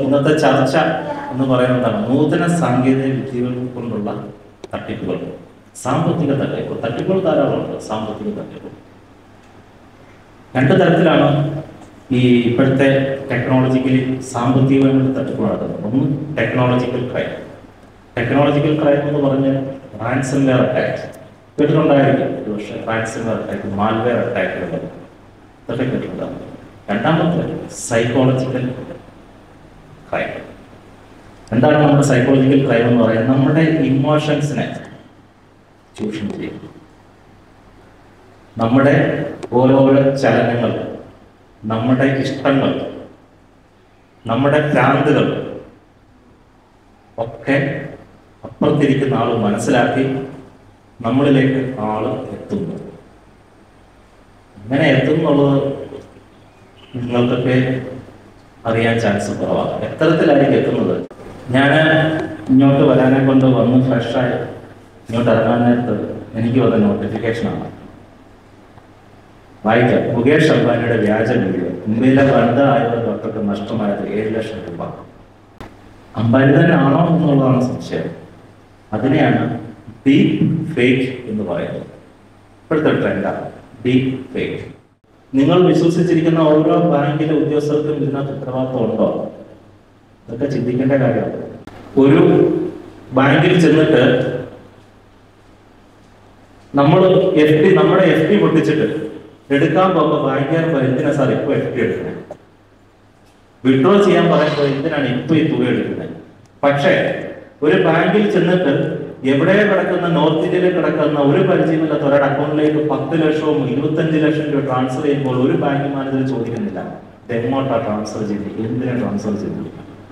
ഇന്നത്തെ ചർച്ച എന്ന് പറയുന്നതാണ് നൂതന സാങ്കേതിക വിദ്യകൾ കൊണ്ടുള്ള തട്ടിപ്പുകൾ സാമ്പത്തിക തട്ടിപ്പ് തട്ടിപ്പുകൾ ധാരാളമുണ്ട് സാമ്പത്തിക തട്ടിപ്പ് രണ്ട് തരത്തിലാണ് ഈ ഇപ്പോഴത്തെ ടെക്നോളജിക്കലി സാമ്പത്തികമായിട്ട് തട്ടിപ്പ് നടക്കുന്നത് ഒന്ന് ടെക്നോളജിക്കൽ ക്രൈം ടെക്നോളജിക്കൽ ക്രൈം എന്ന് പറഞ്ഞാൽ റാൻസം വെയർ അറ്റാക്ക് കേട്ടിട്ടുണ്ടായിരിക്കും ഒരു പക്ഷേ റാൻസം വെയർ അറ്റാക്ക് മാൽവെയർ അറ്റാക്കുകൾ ഇതൊക്കെ കേട്ടിട്ടുണ്ടാകും രണ്ടാമത്തെ സൈക്കോളജിക്കൽ ക്രൈം എന്താണ് നമ്മുടെ സൈക്കോളജിക്കൽ ക്രൈം എന്ന് പറയുന്നത് നമ്മുടെ ഇമോഷൻസിനെ ചൂഷണം ചെയ്യും നമ്മുടെ ഓരോരോ ചലനങ്ങൾ നമ്മുടെ ഇഷ്ടങ്ങൾ നമ്മുടെ ഭ്രാന്തുകൾ ഒക്കെ അപ്പുറത്തിരിക്കുന്ന ആൾ മനസ്സിലാക്കി നമ്മളിലേക്ക് ആള് എത്തുന്നു എങ്ങനെ എത്തുന്നുള്ളത് നിങ്ങൾക്കൊക്കെ അറിയാൻ ചാൻസ് കുറവാണ് എത്തരത്തിലായിരിക്കും എത്തുന്നത് ഞാൻ ഇങ്ങോട്ട് വരാനെ കൊണ്ട് വന്ന് ഫ്രഷായി ഇങ്ങോട്ട് ഇറങ്ങാൻ നേരത്ത് എനിക്ക് വന്ന നോട്ടിഫിക്കേഷനാണ് വായിക്കാം മുകേഷ് അംബാനിയുടെ വ്യാജ വീഡിയോ മുംബൈയിലെ വനിതാ ആയുർവേദ ഡോക്ടർക്ക് നഷ്ടമായത് ഏഴ് ലക്ഷം രൂപ അംബാനി തന്നെ ആണോ എന്നുള്ളതാണ് സംശയം അതിനെയാണ് ഡീപ് ഫേക്ക് എന്ന് പറയുന്നത് ഇപ്പോഴത്തെ ട്രെൻഡാണ് ഡീപ് ഫേക്ക് നിങ്ങൾ വിശ്വസിച്ചിരിക്കുന്ന ഓരോ ബാങ്കിലെ ഉദ്യോഗസ്ഥർക്കും ഇതിനകത്ത് ഉത്തരവാദിത്വം ഉണ്ടോ ഇതൊക്കെ ചിന്തിക്കേണ്ട കാര്യമാണ് ഒരു ബാങ്കിൽ ചെന്നിട്ട് നമ്മൾ എഫ് ഡി നമ്മുടെ എഫ് ഡി പൊട്ടിച്ചിട്ട് എടുക്കാൻ പോകുമ്പോൾ ബാങ്കുകാർ പറയും എന്തിനാ സാർ ഇപ്പൊ എഫ് ഡി എടുക്കുന്നത് വിഡ്രോ ചെയ്യാൻ പറയുമ്പോൾ എന്തിനാണ് ഇപ്പൊ ഈ തുക എടുക്കുന്നത് പക്ഷേ ഒരു ബാങ്കിൽ ചെന്നിട്ട് എവിടെ കിടക്കുന്ന നോർത്ത് ഇന്ത്യയിൽ കിടക്കുന്ന ഒരു പരിചയമില്ലാത്ത ഒരാളുടെ അക്കൗണ്ടിലേക്ക് പത്ത് ലക്ഷവും ഇരുപത്തഞ്ച് ലക്ഷം രൂപ ട്രാൻസ്ഫർ ചെയ്യുമ്പോൾ ഒരു ബാങ്ക് മാനേജർ ചോദിക്കുന്നില്ല ഇത് എങ്ങോട്ടാ ട്രാൻസ്ഫർ ചെയ്തത് എന്തിനാ ട്രാൻസ്ഫർ ചെയ്തത്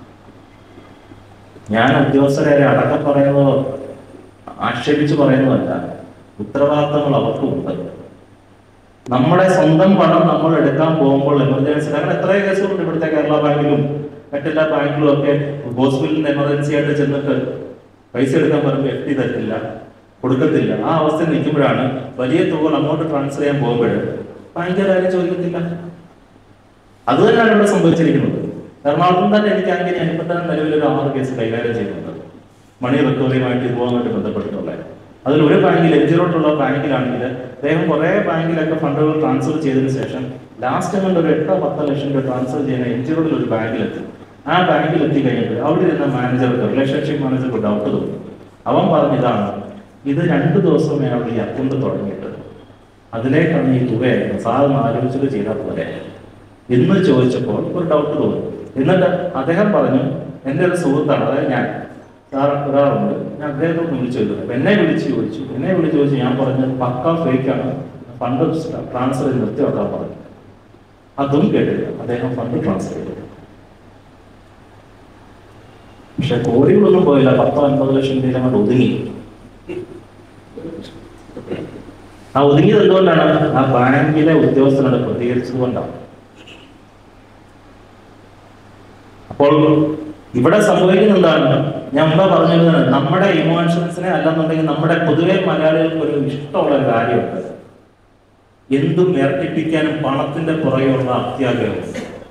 ഞാൻ ഉദ്യോഗസ്ഥരെ അടക്കം പറയുന്നതോ ആക്ഷേപിച്ച് പറയുന്നതല്ല ഉത്തരവാദിത്തങ്ങൾ അവർക്കുമുണ്ട് നമ്മുടെ സ്വന്തം പണം നമ്മൾ എടുക്കാൻ പോകുമ്പോൾ എമർജൻസി കാരണം എത്രയോ കേസുകളുണ്ട് ഇവിടുത്തെ കേരള ബാങ്കിലും മറ്റെല്ലാ ബാങ്കിലും ഒക്കെ ഹോസ്പിറ്റലിന് എമർജൻസി ആയിട്ട് ചെന്നിട്ട് പൈസ എടുക്കാൻ പറയുമ്പോൾ എഫ് ടി തരത്തില്ല കൊടുക്കത്തില്ല ആ അവസ്ഥയിൽ നിൽക്കുമ്പോഴാണ് വലിയ തുകകൾ അങ്ങോട്ട് ട്രാൻസ്ഫർ ചെയ്യാൻ പോകുമ്പോൾ ബാങ്കുകാർ ആരും ചോദിക്കത്തില്ല അത് തന്നെയാണ് ഇവിടെ സംഭവിച്ചിരിക്കുന്നത് എറണാകുളത്ത് തന്നെ എനിക്ക് അങ്ങനെ ഇപ്പം തന്നെ നിലവിൽ ഒരു ആറ് കേസ് കൈകാര്യം ചെയ്യുന്നുണ്ട് മണി റിക്കവറിയുമായിട്ട് ഇതുമായിട്ട് ബന്ധപ്പെട്ടിട്ടുള്ളത് അതിൽ ഒരു ബാങ്കിൽ എഞ്ചിറോട്ടുള്ള ബാങ്കിലാണെങ്കിൽ അദ്ദേഹം കുറേ ബാങ്കിലൊക്കെ ഫണ്ടുകൾ ട്രാൻസ്ഫർ ചെയ്തതിനു ശേഷം ലാസ്റ്റ് കണ്ട് ഒരു എട്ടോ പത്തോ ലക്ഷം രൂപ ട്രാൻസ്ഫർ ചെയ്യുന്ന എഞ്ചിറോട്ടിൽ ഒരു ബാങ്കിലെത്തി ആ ബാങ്കിൽ എത്തി കഴിഞ്ഞിട്ട് അവിടെ ഇരുന്ന മാനേജർക്ക് റിലേഷൻഷിപ്പ് മാനേജർക്ക് ഡൗട്ട് തോന്നി അവൻ പറഞ്ഞതാണ് ഇത് രണ്ട് ദിവസമേ അവിടെ ഈ അക്കൗണ്ട് തുടങ്ങിയിട്ട് അതിലേക്കാണ് ഈ തുക അയക്കുന്നത് സാധനം ആലോചിച്ചിട്ട് ചെയ്താൽ പോലെ എന്ന് ചോദിച്ചപ്പോൾ ഒരു ഡൗട്ട് തോന്നി എന്നിട്ട് അദ്ദേഹം പറഞ്ഞു എൻ്റെ ഒരു സുഹൃത്താണ് അതായത് ഞാൻ സാർ ഒരാളുണ്ട് ഞാൻ അദ്ദേഹത്തോട് വിളിച്ചു ചോദിച്ചു അപ്പൊ എന്നെ വിളിച്ച് ചോദിച്ചു എന്നെ വിളിച്ച് ചോദിച്ചു ഞാൻ പറഞ്ഞത് പക്ക ഫേക്കാണ് ഫണ്ട് ട്രാൻസ്ഫർ ചെയ്ത് നിർത്തിവെക്കാൻ പറഞ്ഞു അതും കേട്ടില്ല അദ്ദേഹം ഫണ്ട് ട്രാൻസ്ഫർ ചെയ്തു പക്ഷെ കോടികളൊന്നും പോയില്ല പത്തോ അൻപത് ലക്ഷം രൂപ അങ്ങോട്ട് ഒതുങ്ങി ആ ഒതുങ്ങിയത് എന്തുകൊണ്ടാണ് ആ ബാങ്കിലെ ഉദ്യോഗസ്ഥനോട് പ്രതികരിച്ചത് കൊണ്ടാണ് അപ്പോൾ ഇവിടെ സംഭവിക്കുന്ന എന്താണ് ഞാൻ മുമ്പ് പറഞ്ഞിരുന്നത് നമ്മുടെ ഇമോഷൻസിനെ അല്ലെന്നുണ്ടെങ്കിൽ നമ്മുടെ പൊതുവെ മലയാളികൾക്ക് ഒരു ഇഷ്ടമുള്ള ഒരു കാര്യമുണ്ട് എന്തും ഇരട്ടിപ്പിക്കാനും പണത്തിന്റെ പുറകെയുള്ള അത്യാഗ്രഹം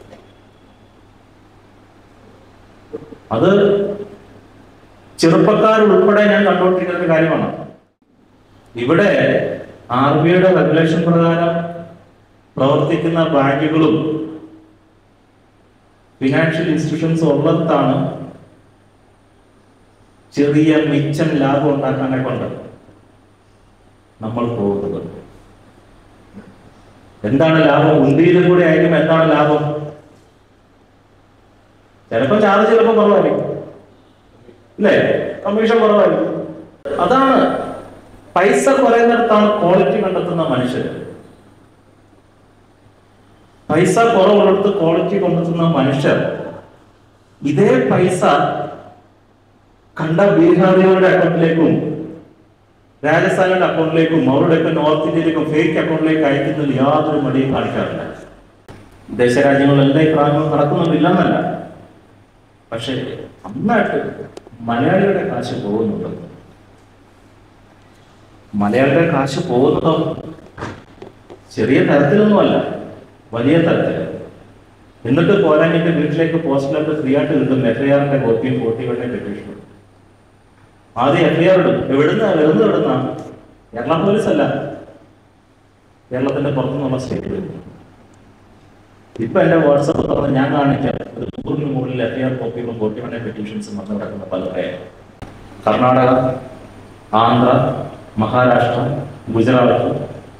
അത് ചെറുപ്പക്കാർ ഉൾപ്പെടെ ഞാൻ കണ്ടുകൊണ്ടിരിക്കുന്ന ഒരു കാര്യമാണ് ഇവിടെ ആർ ബി ഐയുടെ റെഗുലേഷൻ പ്രകാരം പ്രവർത്തിക്കുന്ന ബാങ്കുകളും ഫിനാൻഷ്യൽ ഇൻസ്റ്റിറ്റ്യൂഷൻസ് ഉള്ളിടത്താണ് ചെറിയ മിച്ചം ലാഭം ഉണ്ടാക്കാനെ കൊണ്ട് നമ്മൾ പോകുന്നത് എന്താണ് ലാഭം ഉണ്ടിയിലും കൂടെ ആയിരിക്കും എന്താണ് ലാഭം ചിലപ്പോൾ ചാർജ് ചിലപ്പോൾ കുറവായിരിക്കും ഇല്ലേ കമ്മീഷൻ കുറവായിരിക്കും അതാണ് പൈസ കുറയുന്നിടത്താണ് ക്വാളിറ്റി കണ്ടെത്തുന്ന മനുഷ്യർ പൈസ കുറവുള്ളിടത്ത് ക്വാളിറ്റി കണ്ടെത്തുന്ന മനുഷ്യർ ഇതേ പൈസ കണ്ട ബീഹാറികളുടെ അക്കൗണ്ടിലേക്കും രാജസ്ഥാനിയുടെ അക്കൗണ്ടിലേക്കും അവരുടെയൊക്കെ നോർത്ത് ഇന്ത്യയിലേക്കും ഫേക്ക് അക്കൗണ്ടിലേക്ക് അയക്കുന്നതിൽ യാതൊരു മടിയും കാണിക്കാറില്ല വിദേശ രാജ്യങ്ങളിലെല്ലാം ഈ പ്രായങ്ങൾ നടക്കുന്നുണ്ടില്ലെന്നല്ല പക്ഷേ നന്നായിട്ട് മലയാളികളുടെ കാശ് പോകുന്നുണ്ട് മലയാളിയുടെ കാശ് പോകുന്നതോ ചെറിയ തരത്തിലൊന്നുമല്ല വലിയ തരത്തിൽ എന്നിട്ട് പോരാഞ്ഞിട്ട് വീട്ടിലേക്ക് പോസ്റ്റിലൊക്കെ ഫ്രീ ആയിട്ട് കിട്ടും എഫ്ഐആറിന്റെ കോപ്പിയും ഫോർട്ടി വണ്ണിന്റെ പെറ്റീഷനും ആദ്യം എഫ്ഐആർ ഇടും എവിടുന്ന എവിടുന്ന് എവിടുന്ന കേരള പോലീസ് അല്ല കേരളത്തിന്റെ പുറത്തുനിന്നുള്ള സ്റ്റേറ്റ് ഇപ്പൊ എന്റെ വാട്സപ്പ് തുറന്ന് ഞാൻ കാണിക്കാം ഒരു നൂറിന് മുകളിൽ എഫ്ഐആർ കോപ്പികളും ഫോർട്ടി വണ്ണിന്റെ പെറ്റീഷൻസും വന്ന് കിടക്കുന്ന പലരെ കർണാടക ആന്ധ്ര മഹാരാഷ്ട്ര ഗുജറാത്ത്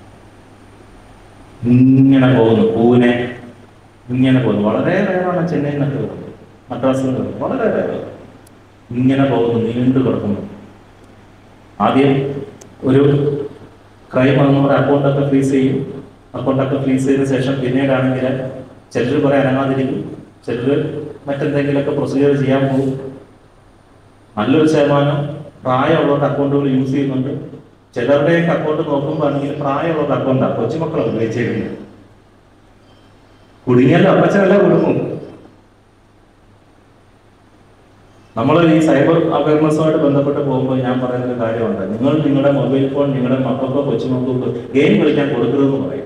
ഇങ്ങനെ പോകുന്നു പൂനെ ഇങ്ങനെ പോകുന്നു വളരെ റേറാണ് ചെന്നൈയിൽ നിന്നൊക്കെ വരുന്നത് മദ്രാസിൽ നിന്ന് വരുന്നത് വളരെ റേറ് ഇങ്ങനെ പോകുന്നു നീണ്ടു കിടക്കുന്നു ആദ്യം ഒരു ക്രൈം നമ്മുടെ അക്കൗണ്ടൊക്കെ ഫ്രീസ് ചെയ്യും അക്കൗണ്ടൊക്കെ ഫ്രീസ് ചെയ്ത ശേഷം പിന്നീടാണെങ്കിൽ ചിലർ കുറെ അനങ്ങാതിരിക്കും ചിലർ മറ്റെന്തെങ്കിലുമൊക്കെ പ്രൊസീജിയർ ചെയ്യാൻ പോകും നല്ലൊരു ശതമാനം പ്രായമുള്ളവരുടെ അക്കൗണ്ടുകൾ യൂസ് ചെയ്യുന്നുണ്ട് ചിലരുടെയൊക്കെ അക്കൗണ്ട് നോക്കുമ്പോൾ ആണെങ്കിൽ പ്രായമുള്ളവരുടെ അക്കൗണ്ടാണ് കൊച്ചുമക്കളാണ് ഉപയോഗിച്ചിരിക്കുന്നത് കുടുങ്ങിയാലും അപ്പച്ചനല്ല കുടുങ്ങും നമ്മൾ ഈ സൈബർ അവയർനെസ്സുമായിട്ട് ബന്ധപ്പെട്ട് പോകുമ്പോൾ ഞാൻ പറയുന്ന ഒരു കാര്യമുണ്ട് നിങ്ങൾ നിങ്ങളുടെ മൊബൈൽ ഫോൺ നിങ്ങളുടെ മക്കൾക്കോ കൊച്ചുമക്കൾക്കോ ഗെയിം കളിക്കാൻ കൊടുക്കരുതെന്ന് പറയും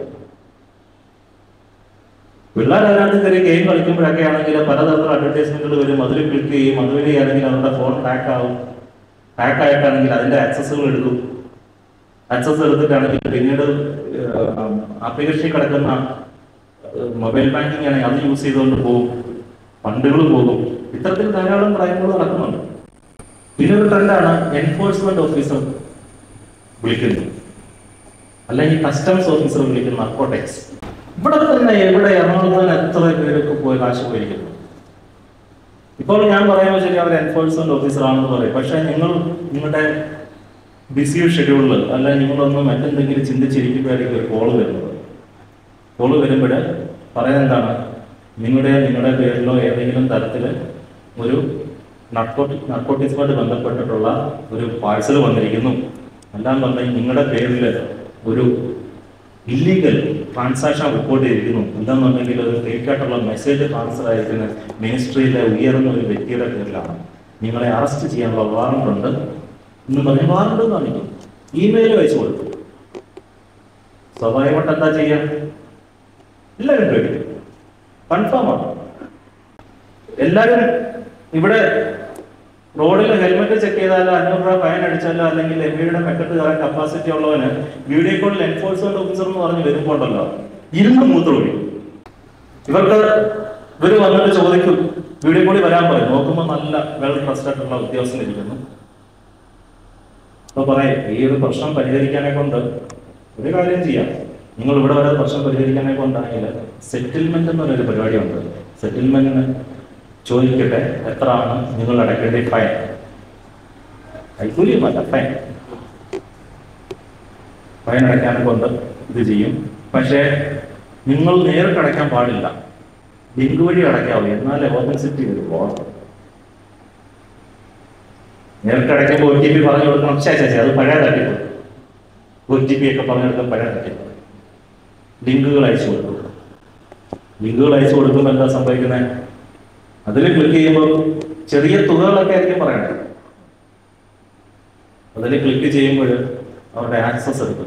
പിള്ളേർ അതിനകത്ത് കയറി ഗെയിം കളിക്കുമ്പോഴൊക്കെ ആണെങ്കിൽ പലതരത്തിലുള്ള അഡ്വർടൈസ്മെന്റുകൾ വരും അതിൽ ക്ലിക്ക് ചെയ്യും അതുവഴി ആണെങ്കിൽ അവരുടെ ഫോൺ ഹാക്ക് ആവും ഹാക്ക് ആയിട്ടാണെങ്കിൽ അതിന്റെ ആക്സസുകൾ എടുക്കും ആക്സസ് എടുത്തിട്ടാണെങ്കിൽ പിന്നീട് ആപ്ലിക്കേഷനിൽ കിടക്കുന്ന മൊബൈൽ ബാങ്കിങ് ആണെങ്കിൽ അത് യൂസ് ചെയ്തുകൊണ്ട് പോകും ഫണ്ടുകൾ പോകും ഇത്തരത്തിൽ ധാരാളം ക്രൈമുകൾ നടക്കുന്നുണ്ട് പിന്നെ ഒരു ട്രെൻഡാണ് എൻഫോഴ്സ്മെന്റ് ഓഫീസർ വിളിക്കുന്നത് അല്ലെങ്കിൽ കസ്റ്റംസ് ഓഫീസർ വിളിക്കുന്ന നർക്കോടെക്സ് ഇവിടെ തന്നെ എവിടെ എറണാകുളത്ത് തന്നെ എത്ര പേരൊക്കെ പോയി കാശ് പോയിരിക്കുന്നു ഇപ്പോൾ ഞാൻ പറയുമ്പോൾ ശരി അവർ എൻഫോഴ്സ്മെന്റ് ഓഫീസർ ആണെന്ന് പറയും പക്ഷെ നിങ്ങൾ നിങ്ങളുടെ ബിസി ഷെഡ്യൂളിൽ അല്ല നിങ്ങളൊന്ന് മറ്റെന്തെങ്കിലും ചിന്തിച്ചിരിക്കുമ്പോഴായിരിക്കും ഒരു കോള് വരുന്നത് കോള് വരുമ്പോൾ പറയുന്നത് എന്താണ് നിങ്ങളുടെ നിങ്ങളുടെ പേരിലോ ഏതെങ്കിലും തരത്തിൽ ഒരു നർക്കോട്ടിക് നർക്കോട്ടിക്സുമായിട്ട് ബന്ധപ്പെട്ടിട്ടുള്ള ഒരു പാഴ്സൽ വന്നിരിക്കുന്നു അല്ലാന്നുണ്ടെങ്കിൽ നിങ്ങളുടെ പേരിൽ ഒരു ഇല്ലീഗൽ ട്രാൻസാക്ഷൻ റിപ്പോർട്ട് ചെയ്തിരിക്കുന്നു എന്താണെന്നുണ്ടെങ്കിൽ ഒരു ഫേക്ക് ആയിട്ടുള്ള മെസ്സേജ് ട്രാൻസ്ഫർ ആയിരിക്കുന്ന മിനിസ്ട്രിയിലെ ഉയർന്ന ഒരു വ്യക്തിയുടെ പേരിലാണ് നിങ്ങളെ അറസ്റ്റ് ചെയ്യാനുള്ള വാറണ്ട് ഉണ്ട് എന്ന് പറഞ്ഞ് വാറണ്ട് കാണിക്കും ഇമെയിൽ അയച്ചു കൊടുക്കും സ്വാഭാവികമായിട്ട് എന്താ ചെയ്യാൻ എല്ലാവരും പേടിക്കും കൺഫേം ആണ് എല്ലാവരും ഇവിടെ റോഡിൽ ഹെൽമെറ്റ് ചെക്ക് ചെയ്താലോ അഞ്ഞൂറ് രൂപ ഫൈൻ അടിച്ചാലോ അല്ലെങ്കിൽ എം വിയുടെ മെക്കെട്ട് കയറാൻ കപ്പാസിറ്റി ഉള്ളവന് വീഡിയോ കോളിൽ എൻഫോഴ്സ്മെന്റ് ഓഫീസർ എന്ന് പറഞ്ഞ് വരുമ്പോണ്ടല്ലോ ഇരുന്ന് മൂത്രം ഒഴിക്കും ഇവർക്ക് ഇവര് വന്നിട്ട് ചോദിക്കും വീഡിയോ കോളിൽ വരാൻ പറയും നോക്കുമ്പോൾ നല്ല വെൽ ട്രസ്റ്റഡ് ഉള്ള ഉദ്യോഗസ്ഥൻ ഇരിക്കുന്നു അപ്പൊ പറയും ഈ ഒരു പ്രശ്നം പരിഹരിക്കാനെ കൊണ്ട് ഒരു കാര്യം ചെയ്യാം നിങ്ങൾ ഇവിടെ വരെ പ്രശ്നം പരിഹരിക്കാനെ കൊണ്ടാണെങ്കിൽ സെറ്റിൽമെന്റ് എന്ന് പറയുന്ന പരിപാടിയുണ്ട് സെറ്റിൽമെന്റിന് ചോദിക്കട്ടെ എത്രയാണ് നിങ്ങൾ അടയ്ക്കേണ്ട ഫൈൻ കൈക്കൂലിയുമല്ല ഫൈൻ ഫൈൻ അടയ്ക്കാനെ കൊണ്ട് ഇത് ചെയ്യും പക്ഷേ നിങ്ങൾ നേരിട്ട് അടയ്ക്കാൻ പാടില്ല ലിങ്ക് വഴി അടയ്ക്കാവൂ എന്നാലേ ഓതൻസിറ്റി വരുമ്പോൾ നേരിട്ട് അടയ്ക്കുമ്പോൾ ഒ ടി പി പറഞ്ഞു കൊടുക്കണം ശേ ശേ ശേ, അത് പഴയ തട്ടിപ്പ് ഒ ടി പി ഒക്കെ പറഞ്ഞു കൊടുക്കാൻ പഴയ തട്ടിപ്പ് ലിങ്കുകൾ അയച്ചു കൊടുക്കും ലിങ്കുകൾ അയച്ചു കൊടുക്കുമ്പോൾ എന്താ സംഭവിക്കുന്നത് അതിൽ ക്ലിക്ക് ചെയ്യുമ്പോൾ ചെറിയ തുകകളൊക്കെ ആയിരിക്കും പറയണത് അതിൽ ക്ലിക്ക് ചെയ്യുമ്പോൾ അവരുടെ ആക്സസ് എടുക്കും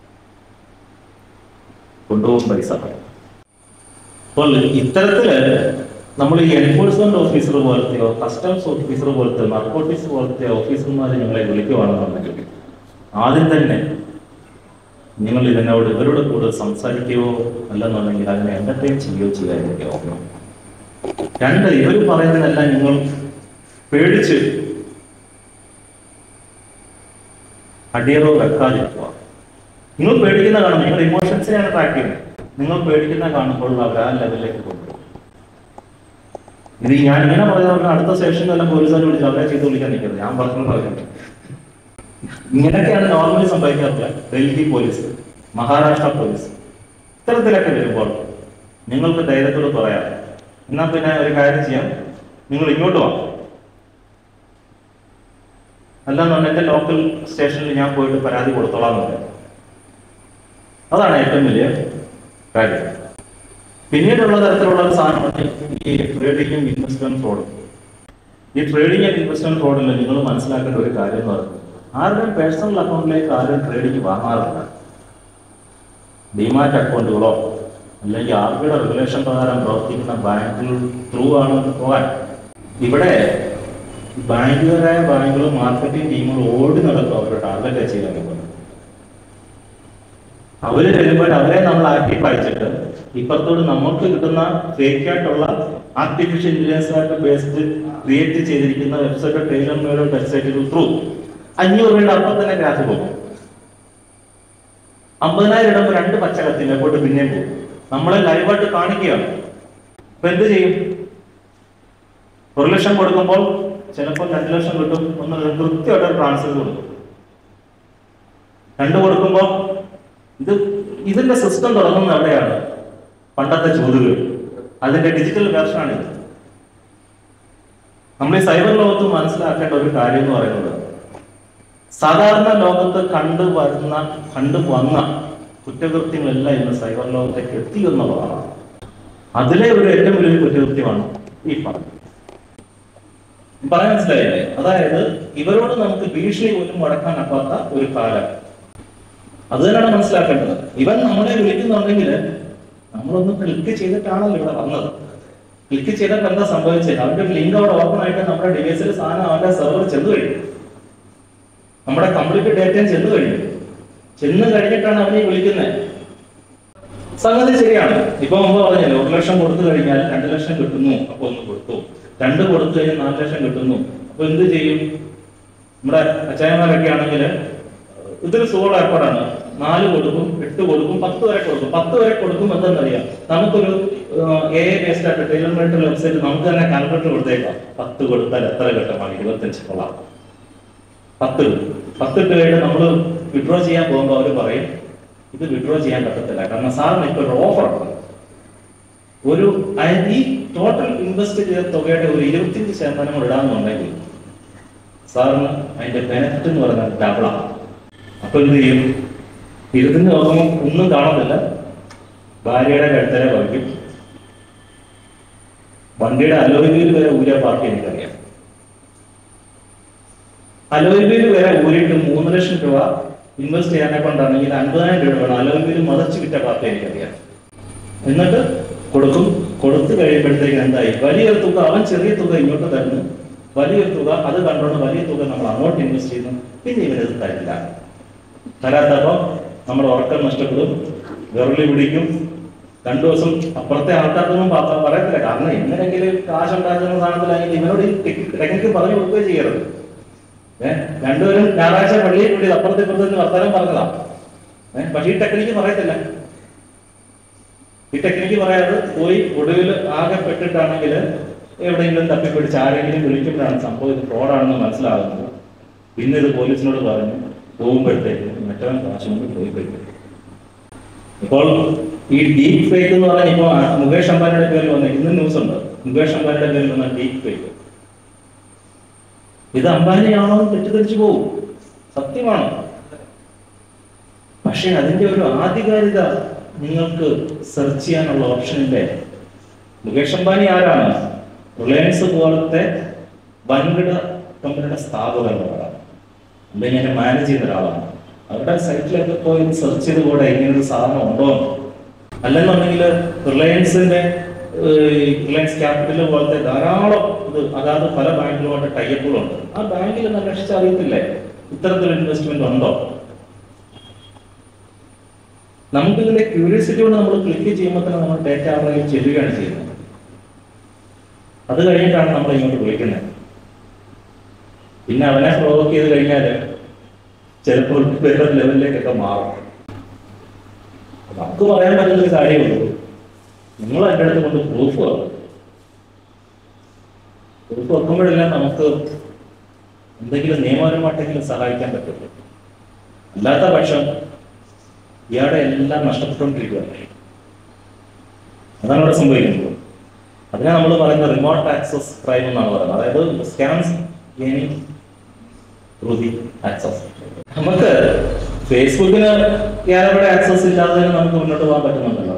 കൊണ്ടുപോകും പൈസ അപ്പോൾ ഇത്തരത്തില് നമ്മൾ ഈ എൻഫോഴ്സ്മെന്റ് ഓഫീസർ പോലത്തെയോ കസ്റ്റംസ് ഓഫീസർ പോലത്തെ നർക്കോട്ടിക്സ് പോലത്തെ ഓഫീസർമാരെ നിങ്ങളെ വിളിക്കുവാണെന്നുണ്ടെങ്കിൽ ആദ്യം തന്നെ നിങ്ങൾ ഇതിനോട് ഇവരോട് കൂടുതൽ സംസാരിക്കുകയോ അല്ലെന്നുണ്ടെങ്കിൽ അതിനെ എന്റർടൈൻ ചെയ്യുകയോ ചെയ്യാതിരിക്കുക ഓർക്കണം രണ്ട് ഇവർ പറയുന്നതെല്ലാം നിങ്ങൾ പേടിച്ച് അടിയറോ വെക്കാതിരിക്കുക നിങ്ങൾ പേടിക്കുന്ന കാണുമ്പോൾ നിങ്ങൾ ഇമോഷൻസിനെയാണ് ട്രാക്ക് ചെയ്യുന്നത് നിങ്ങൾ പേടിക്കുന്ന കാണുമ്പോൾ അവർ ആ ലെവലിലേക്ക് കൊണ്ടുപോകും ഇത് ഞാൻ ഇങ്ങനെ പറയുന്നത് അടുത്ത സ്റ്റേഷനിൽ എല്ലാം പോലീസുകാർ വിളിച്ച് അവരെ ചെയ്ത് വിളിക്കാൻ നിൽക്കുന്നത് ഞാൻ പറഞ്ഞു പറയുന്നത് ഇങ്ങനെയൊക്കെയാണ് നോർമലി സംഭവിക്കാറില്ല ഡൽഹി പോലീസ് മഹാരാഷ്ട്ര പോലീസ് ഇത്തരത്തിലൊക്കെ വരുമ്പോൾ നിങ്ങൾക്ക് ധൈര്യത്തോട് പറയാം എന്നാ പിന്നെ ഒരു കാര്യം ചെയ്യാം നിങ്ങൾ ഇങ്ങോട്ട് വാ അല്ലാന്നുണ്ട് എന്റെ ലോക്കൽ സ്റ്റേഷനിൽ ഞാൻ പോയിട്ട് പരാതി കൊടുത്തോളാം എന്ന് പറയാം അതാണ് ഏറ്റവും വലിയ കാര്യം പിന്നീടുള്ള തരത്തിലുള്ള ഒരു സാധനമാണ് ഈ ട്രേഡിങ്ങും ഇൻവെസ്റ്റ്മെന്റ് ഫ്രോഡും ഈ ട്രേഡിംഗ് ആൻഡ് ഇൻവെസ്റ്റ്മെന്റ് ഫ്രോഡിൽ നിങ്ങൾ മനസ്സിലാക്കേണ്ട ഒരു കാര്യം എന്ന് പറയുന്നത് ആരുടെയും പേഴ്സണൽ അക്കൗണ്ടിലേക്ക് ആരും ട്രേഡിംഗ് വാങ്ങാറില്ല ഡിമാറ്റ് അക്കൗണ്ടുകളോ അല്ലെങ്കിൽ ആർ ബിയുടെ റെഗുലേഷൻ പ്രകാരം പ്രവർത്തിക്കുന്ന ബാങ്കുകൾ ത്രൂ ആണ് ഇത് പോകാൻ ഇവിടെ ബാങ്കുകാരായ ബാങ്കുകളും മാർക്കറ്റിംഗ് ടീമുകൾ ഓടി നടക്കും അവരുടെ ടാർഗറ്റ് അച്ചീവ് ചെയ്യാൻ വേണ്ടി. അവര് വരുമ്പോൾ അവരെ നമ്മൾ ആക്റ്റീവ് അയച്ചിട്ട് ഇപ്പുറത്തോട് നമുക്ക് കിട്ടുന്ന ഫേക്ക് ആയിട്ടുള്ള ആർട്ടിഫിഷ്യൽ ഇന്റലിജൻസ് ആയിട്ട് ബേസ്ഡ് ക്രിയേറ്റ് ചെയ്തിരിക്കുന്ന വെബ്സൈറ്റ് ടൈലർ മേഡോ വെബ്സൈറ്റുകൾ ത്രൂ അഞ്ഞൂറ് രൂപയുടെ അപ്പം തന്നെ ഗ്രാഫ് പോകും അമ്പതിനായിരം ഇടുമ്പോൾ രണ്ട് പച്ച കത്തില്ല അങ്ങോട്ട് പിന്നെയും പോകും നമ്മളെ ലൈവായിട്ട് കാണിക്കുകയാണ് അപ്പൊ എന്ത് ചെയ്യും ഒരു ലക്ഷം കൊടുക്കുമ്പോൾ ചിലപ്പോൾ രണ്ട് ലക്ഷം കിട്ടും ഒന്ന് കൃത്യമായിട്ട് ട്രാൻസ്ഫർ കൊടുക്കും രണ്ട് കൊടുക്കുമ്പോൾ ഇത് ഇതിന്റെ സിസ്റ്റം തുടങ്ങുന്നത് എവിടെയാണ് പണ്ടത്തെ ചൂതുകൾ അതിന്റെ ഡിജിറ്റൽ വേർഷനാണ് ഇത് നമ്മൾ ഈ സൈബർ ലോകത്ത് മനസ്സിലാക്കേണ്ട ഒരു കാര്യം എന്ന് പറയുന്നത് സാധാരണ ലോകത്ത് കണ്ടു വരുന്ന കണ്ടു വന്ന കുറ്റകൃത്യങ്ങളെല്ലാം ഇന്ന് സൈബർ ലോകത്തേക്ക് എത്തി എന്നുള്ളതാണ് അതിലെ ഒരു ഏറ്റവും വലിയ കുറ്റകൃത്യമാണ് ഈ പറഞ്ഞത് പറയാൻ മനസ്സിലായില്ലേ അതായത് ഇവരോട് നമുക്ക് ഭീഷണി പോലും മുടക്കാനാക്കാത്ത ഒരു കാലം അത് തന്നെയാണ് മനസ്സിലാക്കേണ്ടത് ഇവൻ നമ്മളെ വിളിക്കുന്നുണ്ടെങ്കിൽ നമ്മളൊന്ന് ക്ലിക്ക് ചെയ്തിട്ടാണല്ലോ ഇവിടെ വന്നത് ക്ലിക്ക് ചെയ്തപ്പോൾ എന്താ സംഭവിച്ചത് അവന്റെ ലിങ്ക് അവിടെ ഓപ്പൺ ആയിട്ട് നമ്മുടെ ഡിവൈസിൽ സാധനം അവന്റെ സെർവർ ചെന്ന് കഴിഞ്ഞു നമ്മുടെ കംപ്ലീറ്റ് ഡേറ്റയും ചെന്ന് കഴിഞ്ഞു ചെന്ന് കഴിഞ്ഞിട്ടാണ് അവനെ വിളിക്കുന്നത് സംഗതി ശരിയാണ് ഇപ്പൊ മുമ്പ് പറഞ്ഞല്ലോ ഒരു ലക്ഷം കൊടുത്തു കഴിഞ്ഞാൽ രണ്ട് ലക്ഷം കിട്ടുന്നു അപ്പൊ ഒന്ന് കൊടുത്തു രണ്ട് കൊടുത്തു കഴിഞ്ഞാൽ നാല് ലക്ഷം കിട്ടുന്നു അപ്പൊ എന്ത് ചെയ്യും നമ്മുടെ അച്ചായന്മാരൊക്കെ ആണെങ്കിൽ ഇതൊരു സുഖമുള്ള ഏർപ്പാടാണ് നാല് കൊടുക്കും എട്ട് കൊടുക്കും പത്ത് വരെ കൊടുക്കും പത്ത് വരെ കൊടുക്കും എന്തെന്നറിയാം നമുക്കൊരു എ ബേസ്ഡ് ആയിട്ട് ടൈലർമെന്റ് വെബ്സൈറ്റ് നമുക്ക് തന്നെ കാൽക്കുലേറ്റർ കൊടുത്തേക്കാം പത്ത് കൊടുത്താൽ എത്ര ഘട്ടമാണ് ഇരുപത്തഞ്ച് കൊള്ളാം പത്ത് പത്ത് ഇട്ട് കഴിഞ്ഞ് നമ്മൾ വിഡ്രോ ചെയ്യാൻ പോകുമ്പോൾ അവർ പറയും ഇത് വിഡ്രോ ചെയ്യാൻ പറ്റത്തില്ല കാരണം സാറിന് ഇപ്പൊ ഒരു ഓഫർ ഉണ്ട് ഒരു അതായത് ഈ ടോട്ടൽ ഇൻവെസ്റ്റ് ചെയ്ത തുകയുടെ ഒരു ഇരുപത്തിയഞ്ച് ശതമാനം കൂടെ ഇടാന്നുണ്ടെങ്കിൽ സാറിന് അതിന്റെ ബെനിഫിറ്റ് എന്ന് പറയുന്നത് ഡബിളാണ് അപ്പൊ എന്ത് ചെയ്യും ഇരുപത്തിയഞ്ച് നോക്കുമ്പോൾ ഒന്നും കാണത്തില്ല ഭാര്യയുടെ കഴുത്തരെ വഹിക്കും വണ്ടിയുടെ അലോയിൽ വരെ ഊരിയ പാർട്ടി എനിക്കറിയാം അലോയിൽ വരെ ഊരിയിട്ട് മൂന്ന് ലക്ഷം രൂപ ഇൻവെസ്റ്റ് ചെയ്യാനെ കൊണ്ടാണെങ്കിൽ അൻപതിനായിരം രൂപ വേണം അലോയിൽ മതച്ചു വിറ്റ പാർട്ടി എനിക്കറിയാം എന്നിട്ട് കൊടുക്കും കൊടുത്തു കഴിയുമ്പോഴത്തേക്ക് എന്തായി വലിയൊരു തുക അവൻ ചെറിയ തുക ഇങ്ങോട്ട് തരുന്നു വലിയൊരു തുക അത് കണ്ടുകൊണ്ട് വലിയ തുക നമ്മൾ അങ്ങോട്ട് ഇൻവെസ്റ്റ് ചെയ്യുന്നു പിന്നെ ഇവരത് തരില്ല തരാത്തപ്പോ നമ്മുടെ ഉറക്കം നഷ്ടപ്പെടും വിറലി പിടിക്കും രണ്ടു ദിവസം അപ്പുറത്തെ ആൾക്കാർക്കൊന്നും പ- പറയത്തില്ല കാരണം എങ്ങനെയെങ്കിലും കാശ് ഉണ്ടാക്കുന്ന സാധനത്തിലാണെങ്കിൽ ഇവനോട് ഈ ടെക്നിക്ക് പറഞ്ഞു കൊടുക്കുകയും ചെയ്യരുത് ഏഹ് രണ്ടുപേരും ഞായറാഴ്ച പള്ളിയിൽ കൂടി അപ്പുറത്തെ ഇപ്പുറത്തെ വർത്തമാനം പറഞ്ഞതാ ഏഹ് പക്ഷേ ഈ ടെക്നിക്ക് പറയത്തില്ല ഈ ടെക്നിക്ക് പറയാതെ പോയി ഒടുവിൽ ആകെ പെട്ടിട്ടാണെങ്കിൽ എവിടെയെങ്കിലും തപ്പിപ്പിടിച്ച് ആരെങ്കിലും വിളിക്കുമ്പോഴാണ് സംഭവം ഇത് ഫ്രോഡാണെന്ന് മനസ്സിലാകുന്നത് പിന്നെ ഇത് പോലീസിനോട് പറഞ്ഞു പോകുമ്പോഴത്തേക്ക് മറ്റവൻ കാശ് കൊണ്ട് പോയി കഴിഞ്ഞു ഇപ്പോൾ ഈ ഡീപ് ഫേക്ക് എന്ന് പറഞ്ഞാൽ ഇപ്പോൾ മുകേഷ് അംബാനിയുടെ പേരിൽ വന്ന ഇന്ന് ന്യൂസ് ഉണ്ട് മുകേഷ് അംബാനിയുടെ പേരിൽ വന്ന ഡീപ് ഫേക്ക് ഇത് അംബാനിയാണോ എന്ന് തെറ്റിദ്ധരിച്ചു പോകും സത്യമാണ് പക്ഷെ അതിന്റെ ഒരു ആധികാരികത നിങ്ങൾക്ക് സെർച്ച് ചെയ്യാനുള്ള ഓപ്ഷനില്ലേ മുകേഷ് അംബാനി ആരാണ് റിലയൻസ് പോലത്തെ വൻകിട കമ്പനിയുടെ സ്ഥാപകരാണ് അല്ലെങ്കിൽ എന്നെ മാനേജ് ചെയ്യുന്ന ഒരാളാണ് അവരുടെ സൈറ്റിലൊക്കെ പോയി സെർച്ച് ചെയ്ത് കൂടെ ഇങ്ങനെ ഒരു സാധനം ഉണ്ടോ എന്ന്. അല്ലെന്നുണ്ടെങ്കിൽ റിലയൻസിന്റെ ഏഹ്, റിലയൻസ് ക്യാപിറ്റൽ പോലത്തെ ധാരാളം ഇത് അതാത് പല ബാങ്കുകളുമായിട്ട് ടൈപ്പുകളുണ്ട് ആ ബാങ്കിൽ ഒന്ന് അന്വേഷിച്ച് അറിയത്തില്ലേ ഇത്തരത്തിലൊരു ഇൻവെസ്റ്റ്മെന്റ് ഉണ്ടോ നമുക്ക് ഇതിന്റെ ക്യൂരിയോസിറ്റി കൊണ്ട് നമ്മൾ ക്ലിക്ക് ചെയ്യുമ്പോൾ തന്നെ നമ്മൾ ഡേറ്റ അവരുടെ ചെല്ലുകയാണ് ചെയ്യുന്നത് അത് കഴിഞ്ഞിട്ടാണ് നമ്മൾ ഇങ്ങോട്ട് വിളിക്കുന്നത് പിന്നെ അവനെ പ്രൊവോക്ക് ചെയ്ത് കഴിഞ്ഞാൽ ചിലപ്പോൾ വേറെ ലെവലിലേക്കൊക്കെ മാറും നമുക്ക് പറയാൻ പറ്റുന്ന ഒരു കാര്യമുള്ളൂ നിങ്ങൾ എൻ്റെ അടുത്ത് കൊണ്ട് പ്രൂഫ് വെക്കും പ്രൂഫ് വെക്കുമ്പോഴെല്ലാം നമുക്ക് എന്തെങ്കിലും നിയമപരമായിട്ടെങ്കിലും സഹായിക്കാൻ പറ്റുള്ളൂ അല്ലാത്ത പക്ഷം ഇയാളുടെ എല്ലാം നഷ്ടപ്പെട്ടുകൊണ്ടിരിക്കുകയാണ് അതാണ് ഇവിടെ സംഭവിക്കുന്നത് അതിനെ നമ്മൾ പറയുന്നത് റിമോട്ട് ആക്സസ് ക്രൈം എന്നാണ് പറയുന്നത് അതായത് scams gaining through the access നമുക്ക് ഫേസ്ബുക്കിന് ഏറെവിടെ ആക്സസ് ഇല്ലാതെ തന്നെ നമുക്ക് മുന്നോട്ട് പോകാൻ പറ്റുന്നുണ്ടല്ലോ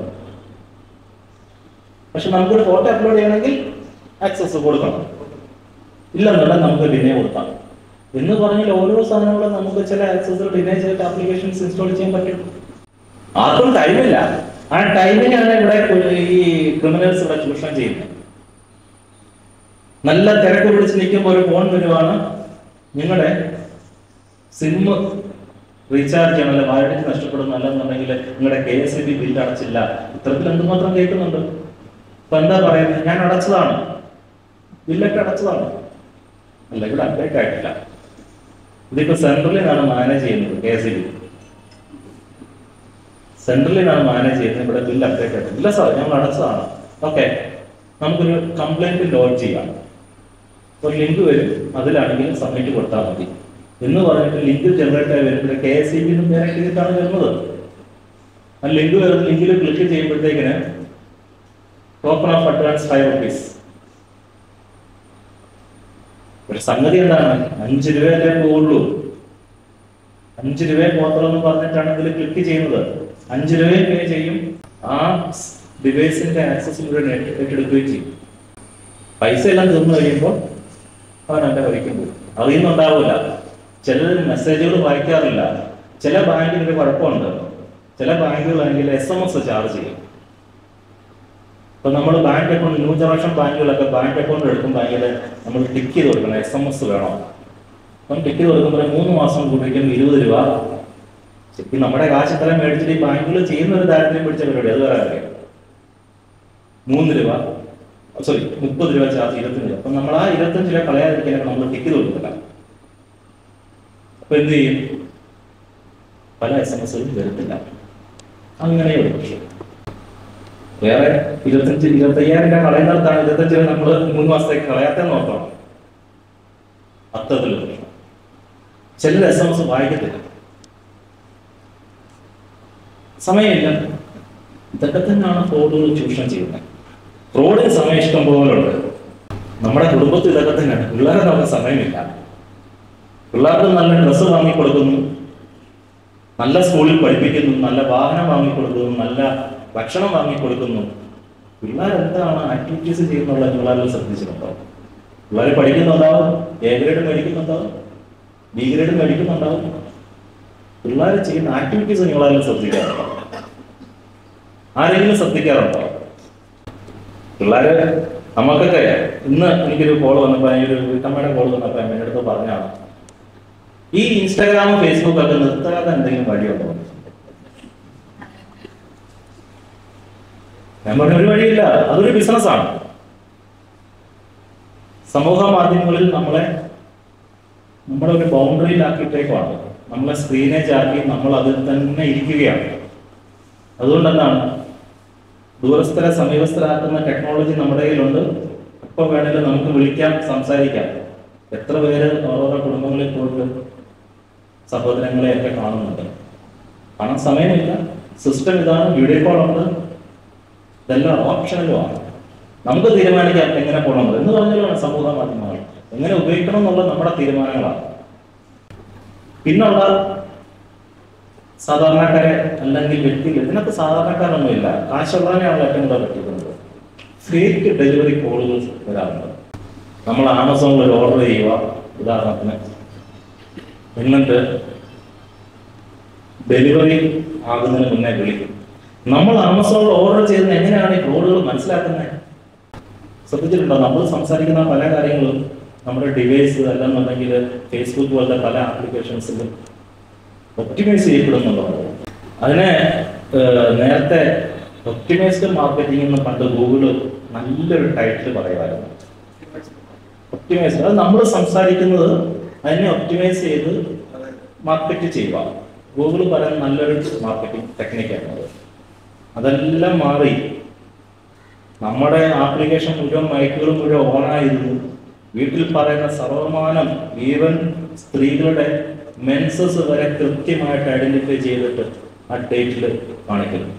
പക്ഷെ നമുക്കൊരു ഫോട്ടോ അപ്ലോഡ് ചെയ്യണമെങ്കിൽ ആക്സസ് കൊടുക്കണം ഇല്ലെന്നുണ്ടെങ്കിൽ നമുക്ക് ഡിനേ കൊടുക്കാം എന്ന് പറഞ്ഞാൽ ഓരോ സാധനങ്ങളും നമുക്ക് ചില ആക്സസ് ഡിനേ ചെയ്തിട്ട് ആപ്ലിക്കേഷൻസ് ഇൻസ്റ്റാൾ ചെയ്യാൻ പറ്റും ആർക്കും ടൈമില്ല ആ ടൈമിനാണ് ഇവിടെ ഈ ക്രിമിനൽസ് ഇവിടെ ചൂഷണം ചെയ്യുന്നത് നല്ല തിരക്ക് പിടിച്ച് നിൽക്കുമ്പോൾ ഒരു ഫോൺ വരുവാണ് നിങ്ങളുടെ സിം റീചാർജ് ചെയ്യണം അല്ലെ വാലിഡിറ്റി നഷ്ടപ്പെടുന്നു അല്ലെന്നുണ്ടെങ്കിൽ നിങ്ങളുടെ K S E B bill അടച്ചില്ല ഇത്തരത്തിൽ എന്തുമാത്രം കേൾക്കുന്നുണ്ട് അപ്പൊ എന്താ പറയുന്നത് ഞാൻ അടച്ചതാണ് ബില്ലൊക്കെ അടച്ചതാണ് അല്ല ഇവിടെ അപ്ഡേറ്റ് ആയിട്ടില്ല ഇതിപ്പോ സെൻട്രലിനാണ് മാനേജ് ചെയ്യുന്നത് കെ എസ് ഇ ബി സെൻട്രലിനാണ് മാനേജ് ചെയ്യുന്നത് ഇവിടെ ബില്ല് അപ്ഡേറ്റ് ആയിട്ടില്ല ഇല്ല സാർ ഞങ്ങൾ അടച്ചതാണ് ഓക്കെ നമുക്കൊരു കംപ്ലൈന്റ് ലോഡ് ചെയ്യാം ഒരു ലിങ്ക് വരും അതിലാണെങ്കിൽ സബ്മിറ്റ് കൊടുത്താൽ മതി എന്ന് പറഞ്ഞിട്ട് ലിങ്ക് ജനറേറ്റ് ആയി വരുമ്പോൾ കെ എസ് ഇ ബിന്നും ഡയറക്ട് ചെയ്തിട്ടാണ് വരുന്നത് ആ ലിങ്ക് വരുന്ന ലിങ്കിൽ ക്ലിക്ക് ചെയ്യുമ്പോഴത്തേക്കിന് token of advance five rupees ഒരു സംഗതി എന്താണ് അഞ്ച് രൂപയല്ലേ പോവുള്ളൂ അഞ്ച് രൂപയെ പോകത്തുള്ളൂ എന്ന് പറഞ്ഞിട്ടാണ് ഇതിൽ ക്ലിക്ക് ചെയ്യുന്നത് അഞ്ച് രൂപയെ പേ ചെയ്യും ആ ഡിവൈസിന്റെ ആക്സസ് ഇവിടെ ഏറ്റെടുക്കുകയും ചെയ്യും പൈസ എല്ലാം തിന്നു കഴിയുമ്പോൾ അവൻ എന്റെ വഴിക്കും പോകും അറിയുന്നുണ്ടാവില്ല ചില മെസ്സേജുകൾ വായിക്കാറില്ല ചില ബാങ്കിന് കുഴപ്പമുണ്ട് ചില ബാങ്കുകളാണെങ്കിൽ എസ് എം എസ് ചാർജ് ചെയ്യും ഇപ്പൊ നമ്മൾ ബാങ്ക് അക്കൗണ്ട് ന്യൂ ജനറേഷൻ ബാങ്കുകളൊക്കെ ബാങ്ക് അക്കൗണ്ട് എടുക്കുമ്പോൾ അതിൽ നമ്മൾ ടിക്ക് ചെയ്ത് കൊടുക്കണം എസ് എം എസ് വേണം അപ്പം ടിക്ക് ചെയ്ത് കൊടുക്കുമ്പോൾ മൂന്ന് മാസം കൂടിക്കും ഇരുപത് രൂപ ശരിക്കും നമ്മുടെ കാശ് ഇത്ര മേടിച്ചിട്ട് ഈ ബാങ്കുകൾ ചെയ്യുന്ന ഒരു ദാരിദ്ര്യം പിടിച്ച പരിപാടി അത് വേറെ അറിയാം മൂന്ന് രൂപ സോറി മുപ്പത് രൂപ ചാർജ് ഇരുപത്തഞ്ച് രൂപ അപ്പൊ നമ്മൾ ആ ഇരുപത്തഞ്ച് രൂപ കളയാതിരിക്കാനൊക്കെ നമ്മൾ ടിക്ക് ചെയ്ത് കൊടുക്കില്ല അപ്പൊ എന്ത് ചെയ്യും പല എസ് എം എസുകളും വരത്തില്ല അങ്ങനെയുള്ളൂ വേറെ ഇരുപത്തഞ്ച് ഇരുപത്തയ്യായിരം രൂപ കളയുന്നിടത്താണ് ഇരുപത്തഞ്ച് രൂപ നമ്മൾ മൂന്ന് മാസത്തേക്ക് കളയാത്തെന്ന് നോക്കണം അത്തരത്തിലുള്ള പ്രശ്നം ചിലർ എസ് എം എസ് വായിക്കത്തില്ല സമയമില്ല ഇതൊക്കെ തന്നെയാണ് ഫ്രോഡുകൾ ചൂഷണം ചെയ്യുന്നത് ഫ്രോഡിന് സമയം ഇഷ്ടം പോലെ ഉണ്ട് നമ്മുടെ കുടുംബത്തിൽ ഇതൊക്കെ തന്നെയാണ് പിള്ളേരെ നമുക്ക് സമയമില്ല പിള്ളേർക്ക് നല്ല ഡ്രസ്സ് വാങ്ങിക്കൊടുക്കുന്നു നല്ല സ്കൂളിൽ പഠിപ്പിക്കുന്നു നല്ല വാഹനം വാങ്ങിക്കൊടുക്കുന്നു നല്ല ഭക്ഷണം വാങ്ങിക്കൊടുക്കുന്നു പിള്ളേർ എന്താണ് ആക്ടിവിറ്റീസ് ചെയ്യുന്നുള്ള പിള്ളേരിൽ ശ്രദ്ധിച്ചിട്ടുണ്ടോ പിള്ളേർ പഠിക്കുന്നുണ്ടാവും എ ഗ്രേഡ് മേടിക്കുന്നുണ്ടാവും ബി ഗ്രേഡ് മേടിക്കുന്നുണ്ടാവും പിള്ളേർ ചെയ്യുന്ന ആക്ടിവിറ്റീസ് നിങ്ങളാരും ശ്രദ്ധിക്കാറുണ്ടോ ആരെങ്കിലും ശ്രദ്ധിക്കാറുണ്ടോ പിള്ളേര് നമുക്കൊക്കെ ഇന്ന് എനിക്കൊരു കോൾ വന്നപ്പോൾ ഒരു വീട്ടമ്മയുടെ കോൾ വന്നപ്പോൾ എൻ്റെ അടുത്ത് പറഞ്ഞാണ് ഈ ഇൻസ്റ്റാഗ്രാമും ഫേസ്ബുക്കും ഒക്കെ നിർത്താതെ എന്തെങ്കിലും വഴിയുണ്ടോ ഞാൻ പറഞ്ഞ ഒരു വഴിയില്ല അതൊരു ബിസിനസ്സാണ് സമൂഹ മാധ്യമങ്ങളിൽ നമ്മളെ നമ്മളെ ഒരു ബൗണ്ടറിയിലാക്കിയിട്ടേക്കുവാണ് നമ്മളെ സ്ക്രീനേജ് ആക്കി നമ്മൾ അതിൽ തന്നെ ഇരിക്കുകയാണ് അതുകൊണ്ട് എന്താണ് ദൂരസ്ഥരെ സമീപസ്ഥരാക്കുന്ന ടെക്നോളജി നമ്മുടെ കയ്യിലുണ്ട് എപ്പോൾ വേണേലും നമുക്ക് വിളിക്കാം സംസാരിക്കാം എത്ര പേര് ഓരോരോ കുടുംബങ്ങളിൽ പോയിട്ട് സഹോദരങ്ങളെയൊക്കെ കാണുന്നുണ്ട് കാണാൻ സമയമില്ല സിസ്റ്റം ഇതാണ് വീഡിയോ കോൾ ഉണ്ട് ഇതെല്ലാം ഓപ്ഷണലുമാണ് നമുക്ക് തീരുമാനിക്കാം എങ്ങനെ പോകണം എന്ന് പറഞ്ഞാലാണ് സമൂഹ മാധ്യമങ്ങൾ എങ്ങനെ ഉപയോഗിക്കണം എന്നുള്ള നമ്മുടെ തീരുമാനങ്ങളാണ് പിന്നുള്ള സാധാരണക്കാരെ അല്ലെങ്കിൽ വ്യക്തികൾ ഇതിനകത്ത് സാധാരണക്കാരൊന്നുമില്ല കാശുള്ളവനെയാണ് ഏറ്റവും കൂടുതൽ പറ്റിക്കുന്നത് ഫേക്ക് ഡെലിവറി കോളുകൾ വരാറുണ്ട് നമ്മൾ ആമസോണിൽ ഒരു ഓർഡർ ചെയ്യുക ഉദാഹരണത്തിന് എന്നിട്ട് ഡെലിവറി ആകുന്നതിന് മുന്നേ വിളിക്കും നമ്മൾ ആമസോണിൽ ഓർഡർ ചെയ്യുന്നത് എങ്ങനെയാണ് ഈ കോളുകൾ മനസ്സിലാക്കുന്നത് ശ്രദ്ധിച്ചിട്ടുണ്ടോ നമ്മൾ സംസാരിക്കുന്ന പല കാര്യങ്ങളും നമ്മുടെ ഡിവൈസ് അല്ലെന്നുണ്ടെങ്കിൽ ഫേസ്ബുക്ക് പോലത്തെ പല ആപ്ലിക്കേഷൻസിലും ഒപ്റ്റിമൈസ് ചെയ്യപ്പെടുന്നുണ്ടോ അതിനെ ഏഹ്, നേരത്തെ ഒപ്റ്റിമൈസ്ഡ് മാർക്കറ്റിംഗ് എന്ന് പണ്ട് ഗൂഗിള് നല്ലൊരു ടൈറ്റിൽ പറയുമായിരുന്നു ഒപ്റ്റിമൈസ് അത് നമ്മൾ സംസാരിക്കുന്നത് അതിനെ ഒപ്റ്റിമൈസ് ചെയ്ത് മാർക്കറ്റ് ചെയ്യുക ഗൂഗിൾ പറയുന്ന നല്ലൊരു മാർക്കറ്റിംഗ് ടെക്നിക്കാണ് അത് അതെല്ലാം മാറി നമ്മുടെ ആപ്ലിക്കേഷൻ മുഴുവൻ മൈക്കുകൾ മുഴുവൻ ഓണായിരുന്നു വീട്ടിൽ പറയുന്ന സർവമാനം ഈവൻ സ്ത്രീകളുടെ മെൻസസ് വരെ കൃത്യമായിട്ട് ഐഡന്റിഫൈ ചെയ്തിട്ട് ആ ഡേറ്റിൽ കാണിക്കുന്നു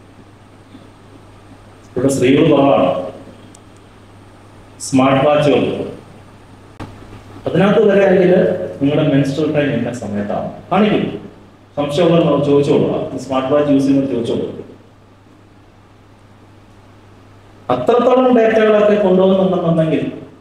ഇവിടെ സ്ത്രീകൾ കുറവാണ് സ്മാർട്ട് വാച്ചുകൾ അതിനകത്ത് വരെ അതിൽ നിങ്ങളുടെ മെൻസ്ട്രൽ ടൈം ഇന്ന സമയത്താണ് കാണിക്കും സംശയമുള്ള ചോദിച്ചോളൂ സ്മാർട്ട് വാച്ച് യൂസ് ചെയ്യുന്നത് ചോദിച്ചോളൂ അത്രത്തോളം ഡേറ്റകളൊക്കെ കൊണ്ടുപോകുന്നുണ്ടെന്നുണ്ടെങ്കിൽ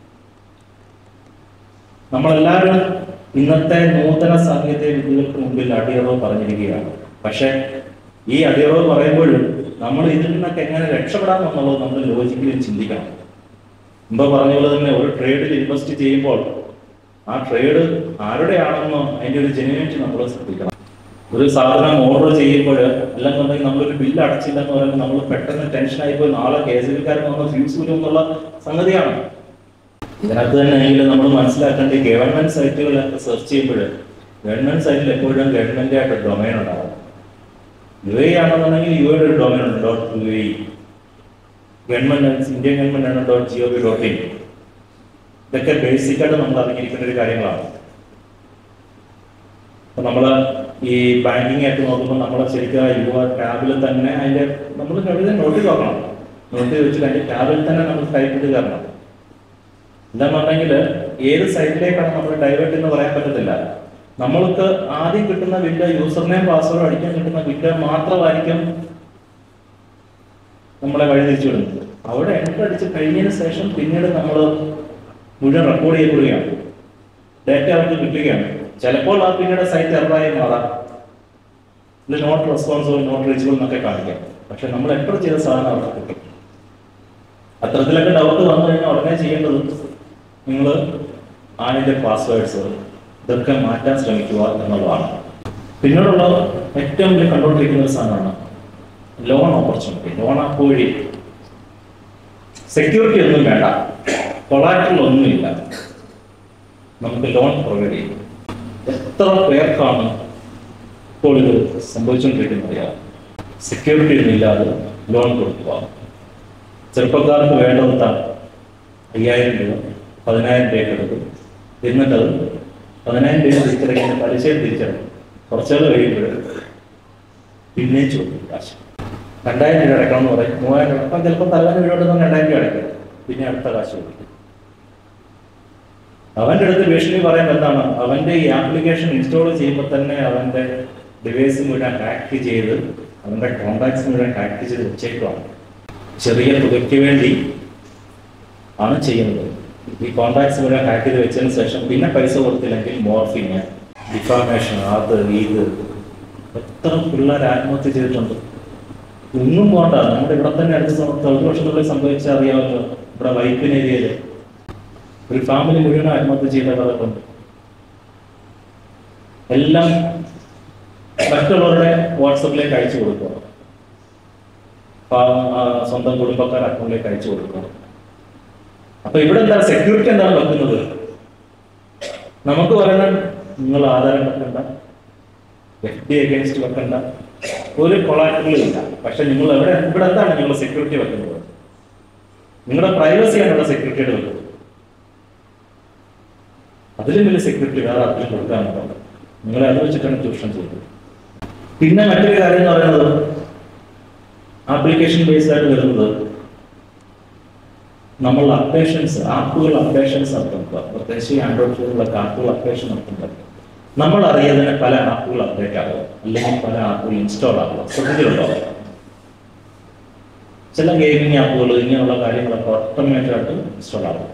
നമ്മളെല്ലാവരും ഇന്നത്തെ നൂതന സാങ്കേതിക വിദ്യകൾക്ക് മുമ്പിൽ അടിയറവ് പറഞ്ഞിരിക്കുകയാണ് പക്ഷെ ഈ അടിയറവ് പറയുമ്പോഴും നമ്മൾ ഇതിൽ നിന്നൊക്കെ എങ്ങനെ രക്ഷപ്പെടാം എന്നുള്ളത് നമ്മൾ ലോജിക്കലി ചിന്തിക്കണം മുമ്പ് പറഞ്ഞ പോലെ തന്നെ ഒരു ട്രേഡിൽ ഇൻവെസ്റ്റ് ചെയ്യുമ്പോൾ ആ ട്രേഡ് ആരുടെയാണെന്നോ അതിന്റെ ഒരു ജെനുവിനിറ്റി നമ്മൾ ശ്രദ്ധിക്കണം ഒരു സാധനം ഓർഡർ ചെയ്യുമ്പോൾ അല്ലെന്നുണ്ടെങ്കിൽ നമ്മളൊരു ബില്ല് അടച്ചില്ല എന്ന് പറയുമ്പോൾ നമ്മൾ പെട്ടെന്ന് ടെൻഷനായി പോയി നാളെ കെ എസ് ബിക്കാരൻ വന്ന് ഫ്യൂസ് വരും എന്നുള്ള സംഗതിയാണ് ഇതിനകത്ത് തന്നെ എങ്കിലും നമ്മൾ മനസ്സിലാക്കേണ്ട ഗവൺമെന്റ് സൈറ്റുകളൊക്കെ സെർച്ച് ചെയ്യുമ്പോൾ ഗവൺമെന്റ് സൈറ്റിൽ എപ്പോഴും ഗവൺമെന്റ് ആയിട്ട് ഡൊമൈൻ ഉണ്ടാവും യു എ ആണെന്നുണ്ടെങ്കിൽ യു എയുടെ ഒരു ഡൊമൈൻ ഉണ്ട് dot U A government Indian government ആണ് dot G O V dot in ഇതൊക്കെ ബേസിക് ആയിട്ട് നമ്മൾ അറിഞ്ഞിരിക്കേണ്ട ഒരു കാര്യങ്ങളാണ് അപ്പൊ നമ്മള് ഈ ബാങ്കിങ് ആയിട്ട് നോക്കുമ്പോൾ നമ്മൾ ശരിക്കും യുവ ടാബിൽ തന്നെ അതിന്റെ നമ്മൾ കവിത നോട്ടി നോക്കണം നോട്ടി വെച്ചിട്ട് അതിന്റെ ടാബിൽ തന്നെ നമ്മൾ ടൈപ്പ് ചെയ്ത് കയറണം എന്താണെന്നുണ്ടെങ്കിൽ ഏത് സൈറ്റിലേക്കാണ് നമ്മൾ ഡൈവേർട്ട് എന്ന് പറയാൻ പറ്റത്തില്ല നമ്മൾക്ക് ആദ്യം കിട്ടുന്ന വിൻഡോ യൂസർ നെയിം പാസ്വേഡ് അടിക്കാൻ കിട്ടുന്ന വിൻഡോ മാത്രമായിരിക്കും നമ്മളെ വഴി തിരിച്ചു വിടുന്നത് അവിടെ എൻ്റർ അടിച്ച് കഴിഞ്ഞതിന് ശേഷം പിന്നീട് നമ്മൾ മുഴുവൻ റെക്കോർഡ് ചെയ്യപ്പെടുകയാണ് ഡാറ്റ അവർക്ക് കിട്ടുകയാണ് ചിലപ്പോൾ ആ പിന്നീട് സൈറ്റ് എററായി മാറാം ഇത് നോട്ട് റെസ്പോൺസിബിൾ നോട്ട് റീച്ചബിൾ എന്നൊക്കെ കാണിക്കാം പക്ഷെ നമ്മൾ എപ്പോൾ ചെയ്ത സാധനം അവർക്ക് കിട്ടും അത്തരത്തിലൊക്കെ ഡൗട്ട് വന്നു കഴിഞ്ഞാൽ ഉടനെ ചെയ്യേണ്ടത് നിങ്ങൾ ആദ്യത്തെ പാസ്വേഡ്സ് ഇതൊക്കെ മാറ്റാൻ ശ്രമിക്കുക എന്നുള്ളതാണ് പിന്നീടുള്ള ഏറ്റവും വലിയ കണ്ടുകൊണ്ടിരിക്കുന്ന ഒരു സാധനമാണ് ലോൺ ഓപ്പർച്യൂണിറ്റി ലോൺ അപ്പോഴി സെക്യൂരിറ്റി ഒന്നും വേണ്ട കൊളാറ്ററൽ ഒന്നുമില്ല നമുക്ക് ലോൺ പ്രൊവൈഡ് ചെയ്യും എത്ര പേർക്കാണ് ഇപ്പോൾ ഇത് സംഭവിച്ചുകൊണ്ടിരിക്കുന്നത് അറിയാം സെക്യൂരിറ്റി ഒന്നും ഇല്ലാതെ ലോൺ കൊടുക്കുക ചെറുപ്പക്കാർക്ക് വേണ്ടതാണ് അയ്യായിരം രൂപ പതിനായിരം രൂപ എടുക്കും എന്നിട്ടത് പതിനായിരം രൂപ തിരിച്ചടങ്ങിയ പലിശയും തിരിച്ചടക്കും കുറച്ചുകൾ കഴിയുമ്പോൾ പിന്നെയും ചോദിക്കും കാശ് രണ്ടായിരം രൂപ അടക്കണം എന്ന് പറയും മൂവായിരം രൂപ അപ്പം ചിലപ്പോൾ തലവൻ വീടോട്ട് തന്നെ രണ്ടായിരം രൂപ അടയ്ക്കും പിന്നെ അടുത്ത കാശ് കൊടുക്കും അവന്റെ അടുത്ത് ഭീഷണി പറയുമ്പോൾ എന്താണ് അവന്റെ ഈ ആപ്ലിക്കേഷൻ ഇൻസ്റ്റാൾ ചെയ്യുമ്പോൾ തന്നെ അവന്റെ ഡിവൈസ് മുഴുവൻ ഹാക്ക് ചെയ്ത് അവന്റെ കോണ്ടാക്ട്സ് മുഴുവൻ ഹാക്ക് ചെയ്ത് വെച്ചേക്കുവാണ് ചെറിയ തുകയ്ക്ക് വേണ്ടി ആണ് ചെയ്യുന്നത് ഈ കോണ്ടാക്ട്സ് മുഴുവൻ ഹാക്ക് ചെയ്ത് വെച്ചതിന് ശേഷം പിന്നെ പൈസ കൊടുത്തില്ലെങ്കിൽ മോർഫിങ് ഡിഫാമേഷൻ അത് ഇത് എത്ര പിള്ളേർ ആത്മഹത്യ ചെയ്തിട്ടുണ്ട് ഒന്നും പോണ്ട നമ്മുടെ ഇവിടെ തന്നെ അടുത്ത സമയത്ത് ഒരു വർഷത്തിനുള്ളിൽ സംഭവിച്ച അറിയാമല്ലോ ഇവിടെ വൈപ്പിൻ ഏരിയയില് ഒരു ഫാമിലി മുഴുവൻ ആത്മഹത്യ ചെയ്തവരൊക്കെ എല്ലാം മറ്റുള്ളവരുടെ വാട്സപ്പിലേക്ക് അയച്ചു കൊടുക്കുക പാ- ആ, സ്വന്തം കുടുംബക്കാർ അക്കൗണ്ടിലേക്ക് അയച്ചു കൊടുക്കുക അപ്പൊ ഇവിടെ എന്താ സെക്യൂരിറ്റി എന്താണ് വെക്കുന്നത് നമുക്ക് പറയുന്നത് നിങ്ങൾ ആധാരം വെക്കണ്ട എഫ് ഡി അഗേൻസ്റ്റ് വെക്കണ്ട ഒരു കൊളാറ്ററുകളും ഇല്ല പക്ഷെ നിങ്ങൾ എവിടെ ഇവിടെ എന്താണ് നിങ്ങൾ സെക്യൂരിറ്റി വെക്കുന്നത് നിങ്ങളുടെ പ്രൈവസിയാണ് ഇവിടെ സെക്യൂരിറ്റിയുടെ വെക്കുന്നത് അതിലും വലിയ സെക്യൂരിറ്റി വേറെ ആർക്കും കൊടുക്കാനുണ്ടോ നിങ്ങളെ അത് വെച്ചിട്ടാണ് ചൂഷണം ചെയ്തത് പിന്നെ മറ്റൊരു കാര്യം എന്ന് പറയുന്നത് ആപ്ലിക്കേഷൻ ബേസ്ഡ് ആയിട്ട് വരുന്നത് നമ്മൾ അപ്ഡേഷൻസ് ആപ്പുകൾ അപ്ഡേഷൻസ് നടത്തുക പ്രത്യേകിച്ച് ആൻഡ്രോയിഡ് ഫോണിലൊക്കെ ആപ്പുകൾ അപ്ഡേഷൻ നടത്തുന്നുണ്ട് നമ്മൾ അറിയാതെ തന്നെ പല ആപ്പുകൾ അപ്ഡേറ്റ് ആകുക അല്ലെങ്കിൽ പല ആപ്പുകൾ ഇൻസ്റ്റാൾ ആകുക ശ്രദ്ധിച്ചിട്ടുണ്ടോ ചില ഗെയിമിംഗ് ആപ്പുകൾ ഇങ്ങനെയുള്ള കാര്യങ്ങളൊക്കെ ഓട്ടോമാറ്റിക് ആയിട്ട് ഇൻസ്റ്റാൾ ആകും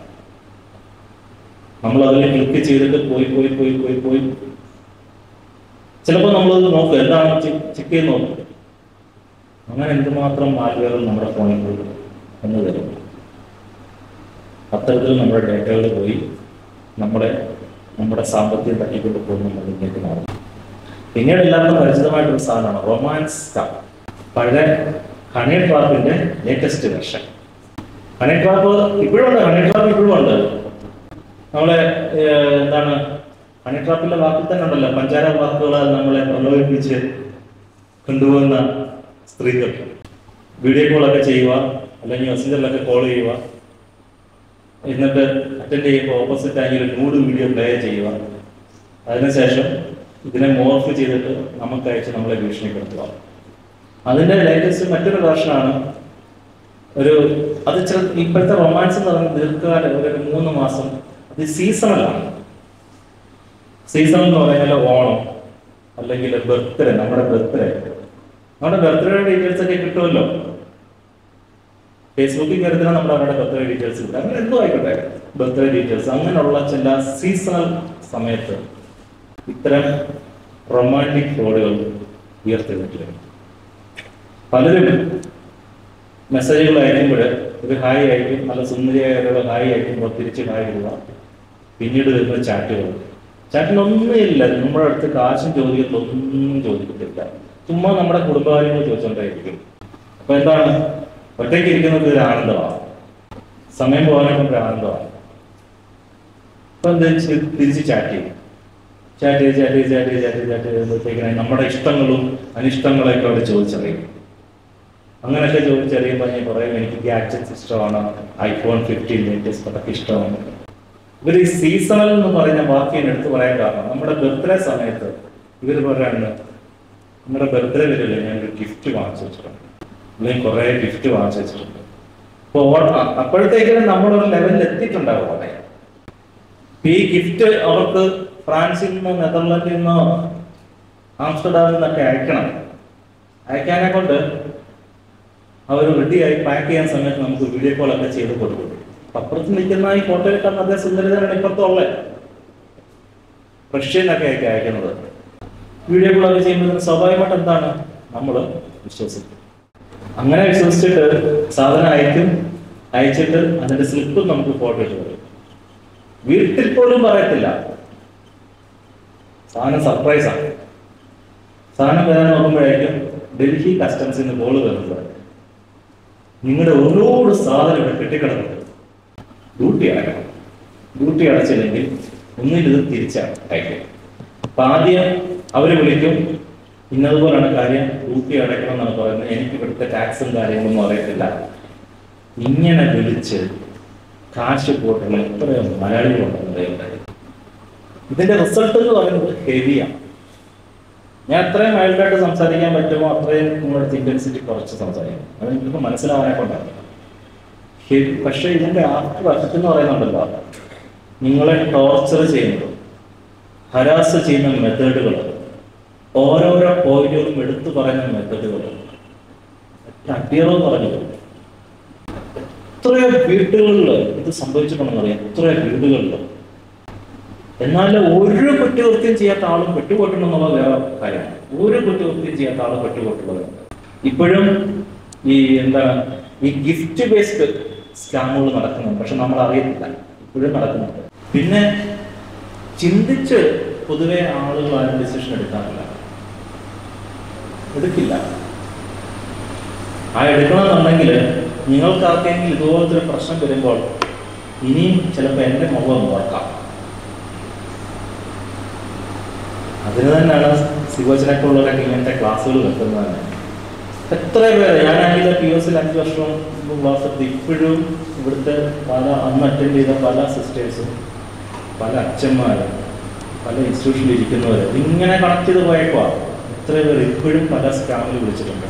നമ്മൾ അതിൽ ക്ലിക്ക് ചെയ്തിട്ട് പോയി പോയി പോയി പോയി പോയി ചിലപ്പോൾ നമ്മൾ നോക്കുക എന്താണ് ചെക്ക് ചെയ്ത് നോക്കും അങ്ങനെ എന്തുമാത്രം മാൽവെയർ നമ്മുടെ ഫോണിൽ പോയി എന്ന് തരും അത്തരത്തിൽ നമ്മുടെ ഡേറ്റകൾ പോയി നമ്മുടെ നമ്മുടെ സാമ്പത്തികം തട്ടിക്കൊണ്ട് പോകുന്ന മുന്നിലേക്ക് മാറും പിന്നീട് എല്ലാവർക്കും പരിചിതമായിട്ടൊരു സാധനമാണ് റൊമാൻസ് സ്റ്റാർ പഴയ ഹണി ട്രാപ്പിന്റെ ലേറ്റസ്റ്റ് വെർഷൻ ഹണി ട്രാപ്പ് ഇപ്പോഴും ഉണ്ട് ഹണി ട്രാപ്പ് ഇപ്പോഴും ഉണ്ട് നമ്മളെ ഏഹ്, എന്താണ് ഹണി ട്രാപ്പിന്റെ വാക്കിൽ തന്നെ ഉണ്ടല്ലോ പഞ്ചാര വാക്കുകളാൽ നമ്മളെ പ്രലോഭിപ്പിച്ച് കൊണ്ടുപോകുന്ന സ്ത്രീകൾ വീഡിയോ കോളൊക്കെ ചെയ്യുക അല്ലെങ്കിൽ മെസ്സഞ്ചറിലൊക്കെ കോൾ ചെയ്യുക എന്നിട്ട് അറ്റൻഡ് ചെയ്യുമ്പോൾ opposite angle nude video play ചെയ്യുക അതിനുശേഷം ഇതിനെ മോർഫ് ചെയ്തിട്ട് നമുക്ക് അയച്ച് നമ്മളെ ഭീഷണിപ്പെടുത്തുക അതിന്റെ ലേറ്റസ്റ്റ് മറ്റൊരു വേർഷനാണ് ഒരു അത് ചില ഇപ്പോഴത്തെ റൊമാൻസ് എന്ന് പറയുന്നത് ദീർഘകാലം ഒരു മൂന്ന് മാസം അത് സീസണലാണ് സീസൺ എന്ന് പറഞ്ഞാൽ ഓണം അല്ലെങ്കിൽ ബർത്ത്ഡേ നമ്മുടെ ബർത്ത്ഡേ നമ്മുടെ ബർത്ത്ഡേ ഡീറ്റെയിൽസ് ഒക്കെ കിട്ടുമല്ലോ ഫേസ്ബുക്കിൽ കയറുന്ന നമ്മുടെ അവരുടെ ബർത്ത്ഡേ ഡീറ്റെയിൽസ് കിട്ടും അങ്ങനെ എന്തോ ആയിക്കോട്ടെ ബർത്ത്ഡേ ഡീറ്റെയിൽസ് അങ്ങനെയുള്ള ചില സീസണൽ സമയത്ത് ഇത്തരം റൊമാൻറ്റിക് ഫ്രോഡുകൾ ഉയർത്തിവിട്ടിട്ടുണ്ട് പലരും മെസ്സേജുകൾ അയക്കുമ്പോൾ ഒരു ഹായ് അയക്കും നല്ല സുന്ദരിയായ ഒരാൾ ഹായ് അയക്കുമ്പോൾ തിരിച്ച് ഹായ് ഇടുക പിന്നീട് വരുന്ന ചാറ്റുകൾ ചാറ്റിനൊന്നുമില്ല നമ്മുടെ അടുത്ത് കാശും ചോദിക്കത്തൊന്നും ചോദിക്കത്തില്ല ചുമ്മാ നമ്മുടെ കുടുംബകാര്യങ്ങൾ ചോദിച്ചുകൊണ്ടേയിരിക്കും അപ്പൊ എന്താണ് ഒറ്റയ്ക്ക് ഇരിക്കുന്നത് ഒരു ആനന്ദമാണ് സമയം പോകാനൊക്കെ ഒരു ആനന്ദമാണ് അപ്പൊ എന്താ ചെയ്ത് തിരിച്ച് ചാറ്റ് ചെയ്യും ചാറ്റ് ചെയ്ത് ചാറ്റ് ചെയ്ത് ചാറ്റ് ചെയ്ത് ചാറ്റ് ചെയ്ത് ചാറ്റ് ചെയ്യുമ്പോഴത്തേക്കിനെ നമ്മുടെ ഇഷ്ടങ്ങളും അനിഷ്ടങ്ങളൊക്കെ അവിടെ ചോദിച്ചറിയും അങ്ങനെയൊക്കെ ചോദിച്ചറിയുമ്പോൾ ഞാൻ പറയും എനിക്ക് ഗാഡ്ജറ്റ്സ് ഇഷ്ടമാണ് ഐഫോൺ ഫിഫ്റ്റീൻ ലേറ്റസ്റ്റ് അതൊക്കെ ഇഷ്ടമാണ് ഇവർ ഈ സീസണൽ എന്ന് പറയുന്ന വാക്ക് ഞാൻ എടുത്തു പറയാൻ കാരണം നമ്മുടെ ബർത്ത്ഡേ സമയത്ത് ഇവർ പറയാണ് നമ്മുടെ ബർത്ത്ഡേ വരില്ല ഞാൻ ഒരു ഗിഫ്റ്റ് വാങ്ങിച്ചു വെച്ചിട്ടുണ്ട് അല്ലെങ്കിൽ കുറേ ഗിഫ്റ്റ് വാങ്ങിച്ചു വെച്ചിട്ടുണ്ട് അപ്പോൾ അപ്പോഴത്തേക്കിനും നമ്മളൊരു ലെവലിൽ എത്തിയിട്ടുണ്ടാവും അവിടെ ഈ ഗിഫ്റ്റ് അവർക്ക് ഫ്രാൻസിൽ നിന്നോ നെതർലാൻഡിൽ നിന്നോ ആംസ്റ്റർഡാമിൽ നിന്നൊക്കെ അയക്കണം അയക്കാനെ കൊണ്ട് അവർ റെഡിയായി പാക്ക് ചെയ്യാൻ സമയത്ത് നമുക്ക് വീഡിയോ കോൾ ഒക്കെ ചെയ്ത് കൊടുക്കും അപ്പൊ അപ്പുറത്ത് നിൽക്കുന്ന ഈ ഫോട്ടോയിൽ കാണുന്ന അതേ സുന്ദരിതനാണ് ഇപ്പുറത്തുള്ളത് റഷ്യനൊക്കെ ആയിരിക്കും അയക്കുന്നത് വീഡിയോ കോൾ ഒക്കെ ചെയ്യുമ്പോൾ സ്വാഭാവികമായിട്ട് എന്താണ് നമ്മൾ വിശ്വസിക്കും അങ്ങനെ വിശ്വസിച്ചിട്ട് സാധനം അയക്കും അയച്ചിട്ട് അതിന്റെ സ്ലിപ്പ് നമുക്ക് ഫോട്ടോ ഇട്ട് തരും വീട്ടിൽ പോലും പറയത്തില്ല സാധനം സർപ്രൈസ് ആണ് സാധനം വരാൻ നോക്കുമ്പോഴേക്കും ഡൽഹി കസ്റ്റംസിൽ നിന്ന് കോള് വരുന്നത് നിങ്ങളുടെ ഓരോട് സാധനം ഇവിടെ കെട്ടിക്കിടന്നത് ഡ്യൂട്ടി അടക്കണം ഡ്യൂട്ടി അടച്ചില്ലെങ്കിൽ ഒന്നിൽ ഇത് തിരിച്ചാണ് അയക്കുക അപ്പൊ ആദ്യം അവര് വിളിക്കും ഇന്നതുപോലാണ് കാര്യം ഡ്യൂട്ടി അടയ്ക്കണം എന്നാണ് പറയുന്നത് എനിക്ക് ഇവിടുത്തെ ടാക്സും കാര്യങ്ങളൊന്നും അറിയത്തില്ല ഇങ്ങനെ വിളിച്ച് കാശ് പോയിട്ടുള്ള എത്രയോ മലയാളികളുണ്ടെന്ന് ദൈവം ഇതിന്റെ റിസൾട്ട് എന്ന് പറയുന്നത് ഹെവിയാണ് ഞാൻ എത്രയും മൈൽഡായിട്ട് സംസാരിക്കാൻ പറ്റുമോ അത്രയും നിങ്ങളുടെ ഇന്റൻസിറ്റി കുറച്ച് സംസാരിക്കും അത് നിങ്ങൾക്ക് മനസ്സിലാവാനെ കൊണ്ടാണ് ഹെവി പക്ഷെ ഇതിന്റെ ആഫ്റ്റർ എഫക്റ്റ് എന്ന് പറയുന്നുണ്ടല്ലോ നിങ്ങളെ ടോർച്ചർ ചെയ്യുന്നത് ഹരാസ് ചെയ്യുന്ന മെത്തേഡുകൾ ഓരോരോ പോയിന്റുകളും എടുത്തു പറയുന്ന മെത്തേഡുകൾ അട്ടിയറോ പറഞ്ഞു എത്രയോ വീടുകളിൽ ഇത് സംഭവിച്ചിട്ടുണ്ടെന്ന് അറിയാം എത്രയോ വീടുകളിൽ എന്നാൽ ഒരു കുറ്റകൃത്യം ചെയ്യാത്ത ആളും പെട്ടുപോയിട്ടുണ്ടെന്നുള്ള വേറെ കാര്യമാണ് ഒരു കുറ്റകൃത്യം ചെയ്യാത്ത ആളും പെട്ടുപോയിട്ടുള്ളത് ഇപ്പോഴും ഈ എന്താണ് ഈ ഗിഫ്റ്റ് ബേസ്ഡ് സ്കാമുകൾ നടക്കുന്നുണ്ട് പക്ഷെ നമ്മൾ അറിയത്തില്ല ഇപ്പോഴും നടക്കുന്നുണ്ട് പിന്നെ ചിന്തിച്ച് പൊതുവെ ആളുകൾ ആരും ഡിസിഷൻ എടുക്കാറില്ല എടുക്കില്ല ആ എടുക്കണമെന്നുണ്ടെങ്കിൽ നിങ്ങൾക്ക് ആർക്കെങ്കിലും ഇതുപോലത്തെ ഒരു പ്രശ്നം വരുമ്പോൾ ഇനിയും ചിലപ്പോൾ എൻ്റെ മുഖം ഓർക്കാം അതിന് തന്നെയാണ് ശിവചനൊക്കെ ഉള്ളവരൊക്കെ ഇങ്ങനത്തെ ക്ലാസ്സുകൾ വെക്കുന്നത് തന്നെ എത്ര പേര് ഞാനാണെങ്കിൽ പി എസിൽ അഞ്ച് വർഷം ക്ലാസ് എടുത്ത് ഇപ്പോഴും ഇവിടുത്തെ പല അന്ന് അറ്റൻഡ് ചെയ്ത പല സിസ്റ്റേഴ്സും പല അച്ഛന്മാരും പല ഇൻസ്റ്റിറ്റ്യൂഷനിൽ ഇരിക്കുന്നവർ ഇങ്ങനെ കണക്ട് ചെയ്ത് പോയേക്കുവാ എത്ര പേർ ഇപ്പോഴും പല സ്കാമിൽ വിളിച്ചിട്ടുണ്ട്